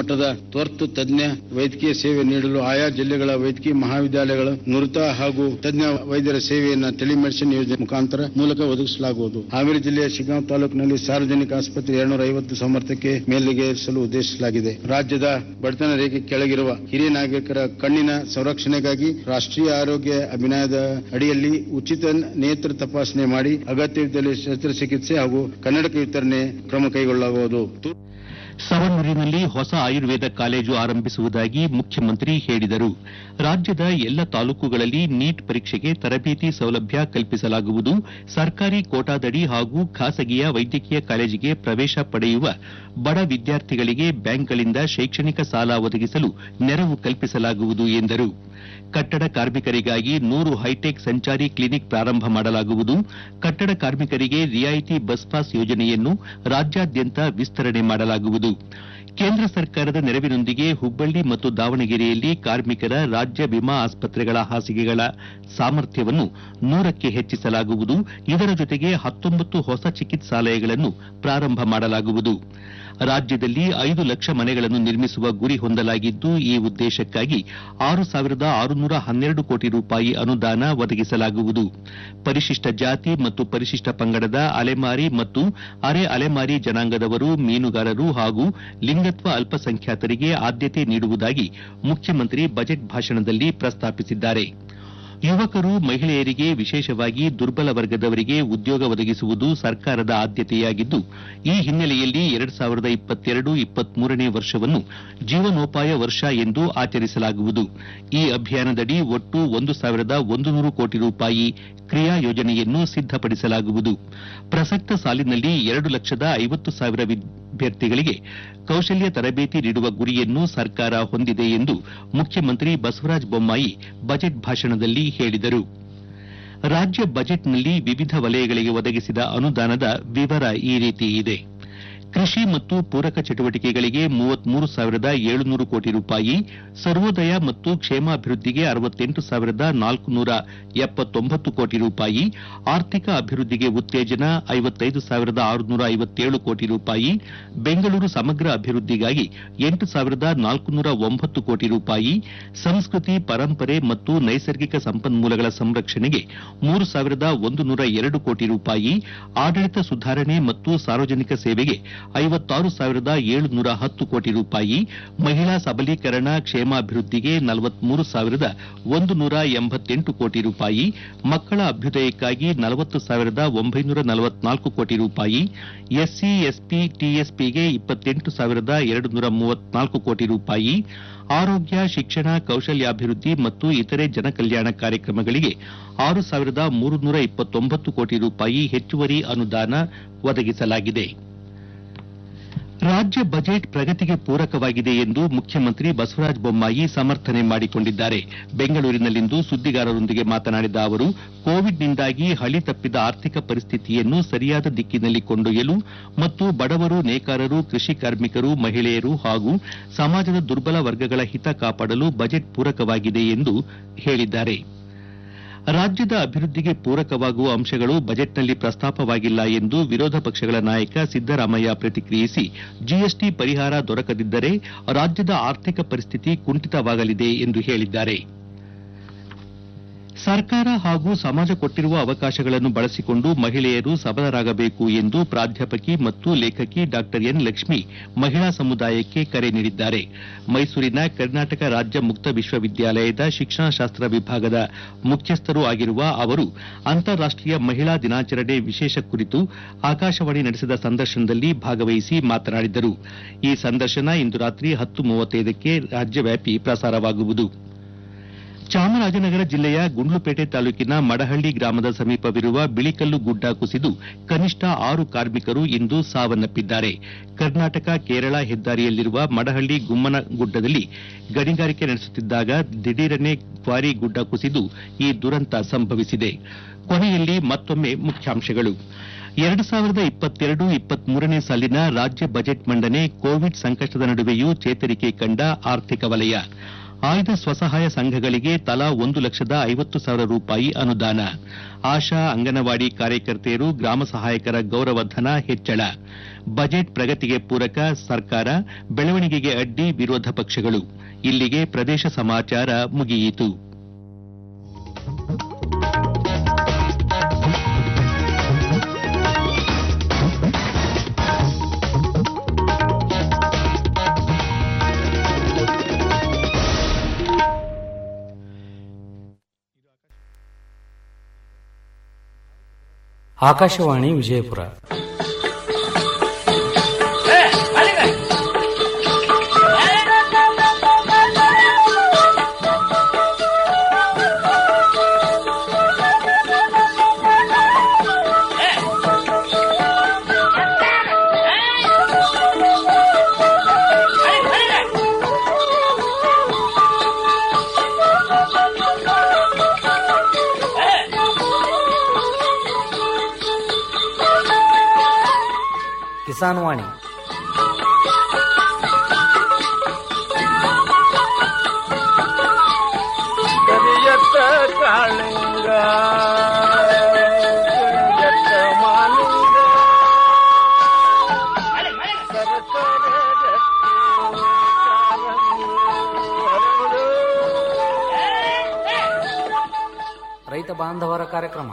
ಮಟ್ಟದ ತುರ್ತು ತಜ್ಞ ವೈದ್ಯಕೀಯ ಸೇವೆ ನೀಡಲು ಆಯಾ ಜಿಲ್ಲೆಗಳ ವೈದ್ಯಕೀಯ ಮಹಾವಿದ್ಯಾಲಯಗಳ ನುರಿತ ಹಾಗೂ ತಜ್ಞ ವೈದ್ಯರ ಸೇವೆಯನ್ನು ಟೆಲಿಮೆಡಿಸಿನ್ ಯೋಜನೆ ಮುಖಾಂತರ ಮೂಲಕ ಒದಗಿಸಲಾಗುವುದು ಹಾವೇರಿ ಜಿಲ್ಲೆಯ ಶಿಗ್ಗಾಂವ್ ತಾಲೂಕಿನಲ್ಲಿ ಸಾರ್ವಜನಿಕ ಆಸ್ಪತ್ರೆ ಎರಡ್ನೂರ ಐವತ್ತು ಸಾಮರ್ಥ್ಯಕ್ಕೆ ಮೇಲ್ಗೇರಿಸಲು ಉದ್ದೇಶಿಸಲಾಗಿದೆ ರಾಜ್ಯದ ಬಡತನ ರೇಖೆ ಕೆಳಗಿರುವ ಹಿರಿಯ ನಾಗರಿಕರ ಕಣ್ಣಿನ ಸಂರಕ್ಷಣೆಗಾಗಿ ರಾಷ್ಟ್ರೀಯ ಆರೋಗ್ಯ ಅಭಿಯಾನದ ಅಡಿಯಲ್ಲಿ ಉಚಿತ ನೇತ್ರ ತಪಾಸಣೆ ಮಾಡಿ ಅಗತ್ಯವಿದ್ದಲ್ಲಿ ಶಸ್ತ್ರಚಿಕಿತ್ಸೆ ಹಾಗೂ ಕನ್ನಡಕ ವಿತರಣೆ ಕ್ರಮ ಕೈಗೊಳ್ಳಲಾಗುವುದು ಸವಣೂರಿನಲ್ಲಿ ಹೊಸ ಆಯುರ್ವೇದ ಕಾಲೇಜು ಆರಂಭಿಸುವುದಾಗಿ ಮುಖ್ಯಮಂತ್ರಿ ಹೇಳಿದರು ರಾಜ್ಯದ ಎಲ್ಲ ತಾಲೂಕುಗಳಲ್ಲಿ ನೀಟ್ ಪರೀಕ್ಷೆಗೆ ತರಬೇತಿ ಸೌಲಭ್ಯ ಕಲ್ಪಿಸಲಾಗುವುದು ಸರ್ಕಾರಿ ಕೋಟಾದಡಿ ಹಾಗೂ ಖಾಸಗಿಯ ವೈದ್ಯಕೀಯ ಕಾಲೇಜಿಗೆ ಪ್ರವೇಶ ಪಡೆಯುವ ಬಡ ವಿದ್ಯಾರ್ಥಿಗಳಿಗೆ ಬ್ಯಾಂಕ್ಗಳಿಂದ ಶೈಕ್ಷಣಿಕ ಸಾಲ ಒದಗಿಸಲು ನೆರವು ಕಲ್ಪಿಸಲಾಗುವುದು ಎಂದರು ಕಟ್ಟಡ ಕಾರ್ಮಿಕರಿಗಾಗಿ ನೂರು ಹೈಟೆಕ್ ಸಂಚಾರಿ ಕ್ಲಿನಿಕ್ ಪ್ರಾರಂಭ ಮಾಡಲಾಗುವುದು ಕಟ್ಟಡ ಕಾರ್ಮಿಕರಿಗೆ ರಿಯಾಯಿತಿ ಬಸ್ ಪಾಸ್ ಯೋಜನೆಯನ್ನು ರಾಜ್ಯಾದ್ಯಂತ ವಿಸ್ತರಣೆ ಮಾಡಲಾಗುವುದು ಕೇಂದ್ರ ಸರ್ಕಾರದ ನೆರವಿನೊಂದಿಗೆ ಹುಬ್ಬಳ್ಳಿ ಮತ್ತು ದಾವಣಗೆರೆಯಲ್ಲಿ ಕಾರ್ಮಿಕರ ರಾಜ್ಯ ವಿಮಾ ಆಸ್ಪತ್ರೆಗಳ ಹಾಸಿಗೆಗಳ ಸಾಮರ್ಥ್ಯವನ್ನು ನೂರಕ್ಕೆ ಹೆಚ್ಚಿಸಲಾಗುವುದು ಇದರ ಜೊತೆಗೆ ಹತ್ತೊಂಬತ್ತು ಹೊಸ ಚಿಕಿತ್ಸಾಲಯಗಳನ್ನು ಪ್ರಾರಂಭ ಮಾಡಲಾಗುವುದು ರಾಜ್ಯದಲ್ಲಿ ಐದು ಲಕ್ಷ ಮನೆಗಳನ್ನು ನಿರ್ಮಿಸುವ ಗುರಿ ಹೊಂದಲಾಗಿದ್ದು ಈ ಉದ್ದೇಶಕ್ಕಾಗಿ ಆರು ಸಾವಿರದ ಆರುನೂರ ಹನ್ನೆರಡು ಕೋಟಿ ರೂಪಾಯಿ ಅನುದಾನ ಒದಗಿಸಲಾಗುವುದು ಪರಿಶಿಷ್ಟ ಜಾತಿ ಮತ್ತು ಪರಿಶಿಷ್ಟ ಪಂಗಡದ ಅಲೆಮಾರಿ ಮತ್ತು ಅರೆ ಅಲೆಮಾರಿ ಜನಾಂಗದವರು ಮೀನುಗಾರರು ಹಾಗೂ ಲಿಂಗತ್ವ ಅಲ್ಪಸಂಖ್ಯಾತರಿಗೆ ಆದ್ಯತೆ ನೀಡುವುದಾಗಿ ಮುಖ್ಯಮಂತ್ರಿ ಬಜೆಟ್ ಭಾಷಣದಲ್ಲಿ ಪ್ರಸ್ತಾಪಿಸಿದ್ದಾರೆ ಯುವಕರು ಮಹಿಳೆಯರಿಗೆ ವಿಶೇಷವಾಗಿ ದುರ್ಬಲ ವರ್ಗದವರಿಗೆ ಉದ್ಯೋಗ ಒದಗಿಸುವುದು ಸರ್ಕಾರದ ಆದ್ಯತೆಯಾಗಿದ್ದು ಈ ಹಿನ್ನೆಲೆಯಲ್ಲಿ ಎರಡ್ ಸಾವಿರದ ಇಪ್ಪತ್ತೆರಡು ಇಪ್ಪತ್ಮೂರನೇ ವರ್ಷವನ್ನು ಜೀವನೋಪಾಯ ವರ್ಷ ಎಂದು ಆಚರಿಸಲಾಗುವುದು ಈ ಅಭಿಯಾನದಡಿ ಒಟ್ಟು ಒಂದು ಸಾವಿರದ ಒಂದು ನೂರು ಕೋಟಿ ರೂಪಾಯಿ ಕ್ರಿಯಾ ಯೋಜನೆಯನ್ನು ಸಿದ್ದಪಡಿಸಲಾಗುವುದು ಪ್ರಸಕ್ತ ಸಾಲಿನಲ್ಲಿ ಎರಡು ಲಕ್ಷದ ಐವತ್ತು ಸಾವಿರ ವಿದ್ಯಾರ್ಥಿಗಳಿಗೆ ಕೌಶಲ್ಯ ತರಬೇತಿ ನೀಡುವ ಗುರಿಯನ್ನು ಸರ್ಕಾರ ಹೊಂದಿದೆ ಎಂದು ಮುಖ್ಯಮಂತ್ರಿ ಬಸವರಾಜ ಬೊಮ್ಮಾಯಿ ಬಜೆಟ್ ಭಾಷಣದಲ್ಲಿ ಹೇಳಿದರು ರಾಜ್ಯ ಬಜೆಟ್ನಲ್ಲಿ ವಿವಿಧ ವಲಯಗಳಿಗೆ ಒದಗಿಸಿದ ಅನುದಾನದ ವಿವರ ಈ ರೀತಿ ಇದೆ ಕೃಷಿ ಮತ್ತು ಪೂರಕ ಚಟುವಟಿಕೆಗಳಿಗೆ ಮೂವತ್ಮೂರು ಸಾವಿರದ ಏಳುನೂರು ಕೋಟಿ ರೂಪಾಯಿ ಸರ್ವೋದಯ ಮತ್ತು ಕ್ಷೇಮಾಭಿವೃದ್ಧಿಗೆ ಅರವತ್ತೆಂಟು ಸಾವಿರದ ನಾಲ್ಕುನೂರ ಎಪ್ಪತ್ತೊಂಬತ್ತು ಕೋಟಿ ರೂಪಾಯಿ ಆರ್ಥಿಕ ಅಭಿವೃದ್ಧಿಗೆ ಉತ್ತೇಜನ ಐವತ್ತೈದು ಸಾವಿರದ ಆರುನೂರ ಐವತ್ತೇಳು ಕೋಟಿ ರೂಪಾಯಿ ಬೆಂಗಳೂರು ಸಮಗ್ರ ಅಭಿವೃದ್ಧಿಗಾಗಿ ಎಂಟು ಸಾವಿರದ ನಾಲ್ಕುನೂರ ಒಂಬತ್ತು ಕೋಟಿ ರೂಪಾಯಿ ಸಂಸ್ಕೃತಿ ಪರಂಪರೆ ಮತ್ತು ನೈಸರ್ಗಿಕ ಸಂಪನ್ಮೂಲಗಳ ಸಂರಕ್ಷಣೆಗೆ ಮೂರು ಸಾವಿರದ ಒಂದು ನೂರ ಎರಡು ಕೋಟಿ ರೂಪಾಯಿ ಆಡಳಿತ ಸುಧಾರಣೆ ಮತ್ತು ಸಾರ್ವಜನಿಕ ಸೇವೆಗೆ ಐವತ್ತಾರು ಸಾವಿರದ ಏಳುನೂರ ಹತ್ತು ಕೋಟಿ ರೂಪಾಯಿ ಮಹಿಳಾ ಸಬಲೀಕರಣ ಕ್ಷೇಮಾಭಿವೃದ್ಧಿಗೆ ನಲವತ್ಮೂರು ಸಾವಿರದ ಒಂದು ನೂರ ಎಂಬತ್ತೆಂಟು ಕೋಟಿ ರೂಪಾಯಿ ಮಕ್ಕಳ ಅಭ್ಯುದಯಕ್ಕಾಗಿ ನಲವತ್ತು ಸಾವಿರದ ಒಂಬೈನೂರ ನಲವತ್ನಾಲ್ಕು ಕೋಟಿ ರೂಪಾಯಿ ಎಸ್ಸಿ ಎಸ್ಟಿ ಟಿಎಸ್ಪಿಗೆ ಇಪ್ಪತ್ತೆಂಟು ಸಾವಿರದ ಎರಡು ನೂರ ಮೂವತ್ನಾಲ್ಕು ಕೋಟಿ ರೂಪಾಯಿ ಆರೋಗ್ಯ ಶಿಕ್ಷಣ ಕೌಶಲ್ಯಾಭಿವೃದ್ಧಿ ಮತ್ತು ಇತರೆ ಜನಕಲ್ಯಾಣ ಕಾರ್ಯಕ್ರಮಗಳಿಗೆ ಆರು ಸಾವಿರದ ಮೂರುನೂರ ಇಪ್ಪತ್ತೊಂಬತ್ತು ಕೋಟಿ ರೂಪಾಯಿ ಹೆಚ್ಚುವರಿ ಅನುದಾನ ಒದಗಿಸಲಾಗಿದೆ ರಾಜ್ಯ ಬಜೆಟ್ ಪ್ರಗತಿಗೆ ಪೂರಕವಾಗಿದೆ ಎಂದು ಮುಖ್ಯಮಂತ್ರಿ ಬಸವರಾಜ ಬೊಮ್ಮಾಯಿ ಸಮರ್ಥನೆ ಮಾಡಿಕೊಂಡಿದ್ದಾರೆ ಬೆಂಗಳೂರಿನಲ್ಲಿಂದು ಸುದ್ದಿಗಾರರೊಂದಿಗೆ ಮಾತನಾಡಿದ ಅವರು ಕೋವಿಡ್ನಿಂದಾಗಿ ಹಳಿ ತಪ್ಪಿದ ಆರ್ಥಿಕ ಪರಿಸ್ಥಿತಿಯನ್ನು ಸರಿಯಾದ ದಿಕ್ಕಿನಲ್ಲಿ ಕೊಂಡೊಯ್ಯಲು ಮತ್ತು ಬಡವರು ನೇಕಾರರು ಕೃಷಿ ಕಾರ್ಮಿಕರು ಮಹಿಳೆಯರು ಹಾಗೂ ಸಮಾಜದ ದುರ್ಬಲ ವರ್ಗಗಳ ಹಿತ ಕಾಪಾಡಲು ಬಜೆಟ್ ಪೂರಕವಾಗಿದೆ ಎಂದು ಹೇಳಿದ್ದಾರೆ ರಾಜ್ಯದ ಅಭಿವೃದ್ಧಿಗೆ ಪೂರಕವಾಗುವ ಅಂಶಗಳು ಬಜೆಟ್ನಲ್ಲಿ ಪ್ರಸ್ತಾಪವಾಗಿಲ್ಲ ಎಂದು ವಿರೋಧ ಪಕ್ಷಗಳ ನಾಯಕ ಸಿದ್ದರಾಮಯ್ಯ ಪ್ರತಿಕ್ರಿಯಿಸಿ ಜಿಎಸ್ಟಿ ಪರಿಹಾರ ದೊರಕದಿದ್ದರೆ ರಾಜ್ಯದ ಆರ್ಥಿಕ ಪರಿಸ್ಥಿತಿ ಕುಂಠಿತವಾಗಲಿದೆ ಎಂದು ಹೇಳಿದ್ದಾರೆ ಸರ್ಕಾರ ಹಾಗೂ ಸಮಾಜ ಕೊಟ್ಟಿರುವ ಅವಕಾಶಗಳನ್ನು ಬಳಸಿಕೊಂಡು ಮಹಿಳೆಯರು ಸಬಲರಾಗಬೇಕು ಎಂದು ಪ್ರಾಧ್ಯಾಪಕಿ ಮತ್ತು ಲೇಖಕಿ ಡಾ ಎನ್ ಲಕ್ಷ್ಮಿ ಮಹಿಳಾ ಸಮುದಾಯಕ್ಕೆ ಕರೆ ನೀಡಿದ್ದಾರೆ ಮೈಸೂರಿನ ಕರ್ನಾಟಕ ರಾಜ್ಯ ಮುಕ್ತ ವಿಶ್ವವಿದ್ಯಾಲಯದ ಶಿಕ್ಷಣಶಾಸ್ತ್ರ ವಿಭಾಗದ ಮುಖ್ಯಸ್ಥರೂ ಆಗಿರುವ ಅವರು ಅಂತಾರಾಷ್ಟೀಯ ಮಹಿಳಾ ದಿನಾಚರಣೆ ವಿಶೇಷ ಕುರಿತು ಆಕಾಶವಾಣಿ ನಡೆಸಿದ ಸಂದರ್ಶನದಲ್ಲಿ ಭಾಗವಹಿಸಿ ಮಾತನಾಡಿದರು ಈ ಸಂದರ್ಶನ ಇಂದು ರಾತ್ರಿ ಹತ್ತು ಮೂವತ್ತೈದಕ್ಕೆ ರಾಜ್ಯವ್ಯಾಪಿ ಪ್ರಸಾರವಾಗುವುದು ಚಾಮರಾಜನಗರ ಜಿಲ್ಲೆಯ ಗುಂಡ್ಲುಪೇಟೆ ತಾಲೂಕಿನ ಮಡಹಳ್ಳಿ ಗ್ರಾಮದ ಸಮೀಪವಿರುವ ಬಿಳಿಕಲ್ಲು ಗುಡ್ಡ ಕುಸಿದು ಕನಿಷ್ಠ ಆರು ಕಾರ್ಮಿಕರು ಇಂದು ಸಾವನ್ನಪ್ಪಿದ್ದಾರೆ ಕರ್ನಾಟಕ ಕೇರಳ ಹೆದ್ದಾರಿಯಲ್ಲಿರುವ ಮಡಹಳ್ಳಿ ಗುಮ್ಮನಗುಡ್ಡದಲ್ಲಿ ಗಣಿಗಾರಿಕೆ ನಡೆಸುತ್ತಿದ್ದಾಗ ದಿಢೀರನೆ ಕ್ವಾರಿ ಗುಡ್ಡ ಕುಸಿದು ಈ ದುರಂತ ಸಂಭವಿಸಿದೆ ಕೊನೆಯಲ್ಲಿ ಮತ್ತೊಮ್ಮೆ ಮುಖ್ಯಾಂಶಗಳು ಎರಡು ಸಾವಿರದ ಇಪ್ಪತ್ತೆರಡು ಇಪ್ಪತ್ಮೂರನೇ ಸಾಲಿನ ರಾಜ್ಯ ಬಜೆಟ್ ಮಂಡನೆ ಕೋವಿಡ್ ಸಂಕಷ್ಟದ ನಡುವೆಯೂ ಚೇತರಿಕೆ ಕಂಡ ಆರ್ಥಿಕ ವಲಯ ಆಯ್ದ ಸ್ವಸಹಾಯ ಸಂಘಗಳಿಗೆ ತಲಾ ಒಂದು ಲಕ್ಷದ ಐವತ್ತು ಸಾವಿರ ರೂಪಾಯಿ ಅನುದಾನ ಆಶಾ ಅಂಗನವಾಡಿ ಕಾರ್ಯಕರ್ತೆಯರು ಗ್ರಾಮ ಸಹಾಯಕರ ಗೌರವಧನ ಹೆಚ್ಚಳ ಬಜೆಟ್ ಪ್ರಗತಿಗೆ ಪೂರಕ ಸರ್ಕಾರ ಬೆಳವಣಿಗೆಗೆ ಅಡ್ಡಿ ವಿರೋಧ ಪಕ್ಷಗಳು ಇಲ್ಲಿಗೆ ಪ್ರದೇಶ ಸಮಾಚಾರ ಮುಗಿಯಿತು ಆಕಾಶವಾಣಿ ವಿಜಯಪುರ ಕಿಸಾನ್ ವಾಣಿ ಕರಿಯತ್ತ ಕಾಳಿಂಗ ಕರಿಯತ್ತ ಮಾಲಿಂಗ ಸರಸರ ರಕ್ತಿ ಕಾಲಂಗಿ ಹರಡು. ರೈತ ಬಾಂಧವರ ಕಾರ್ಯಕ್ರಮ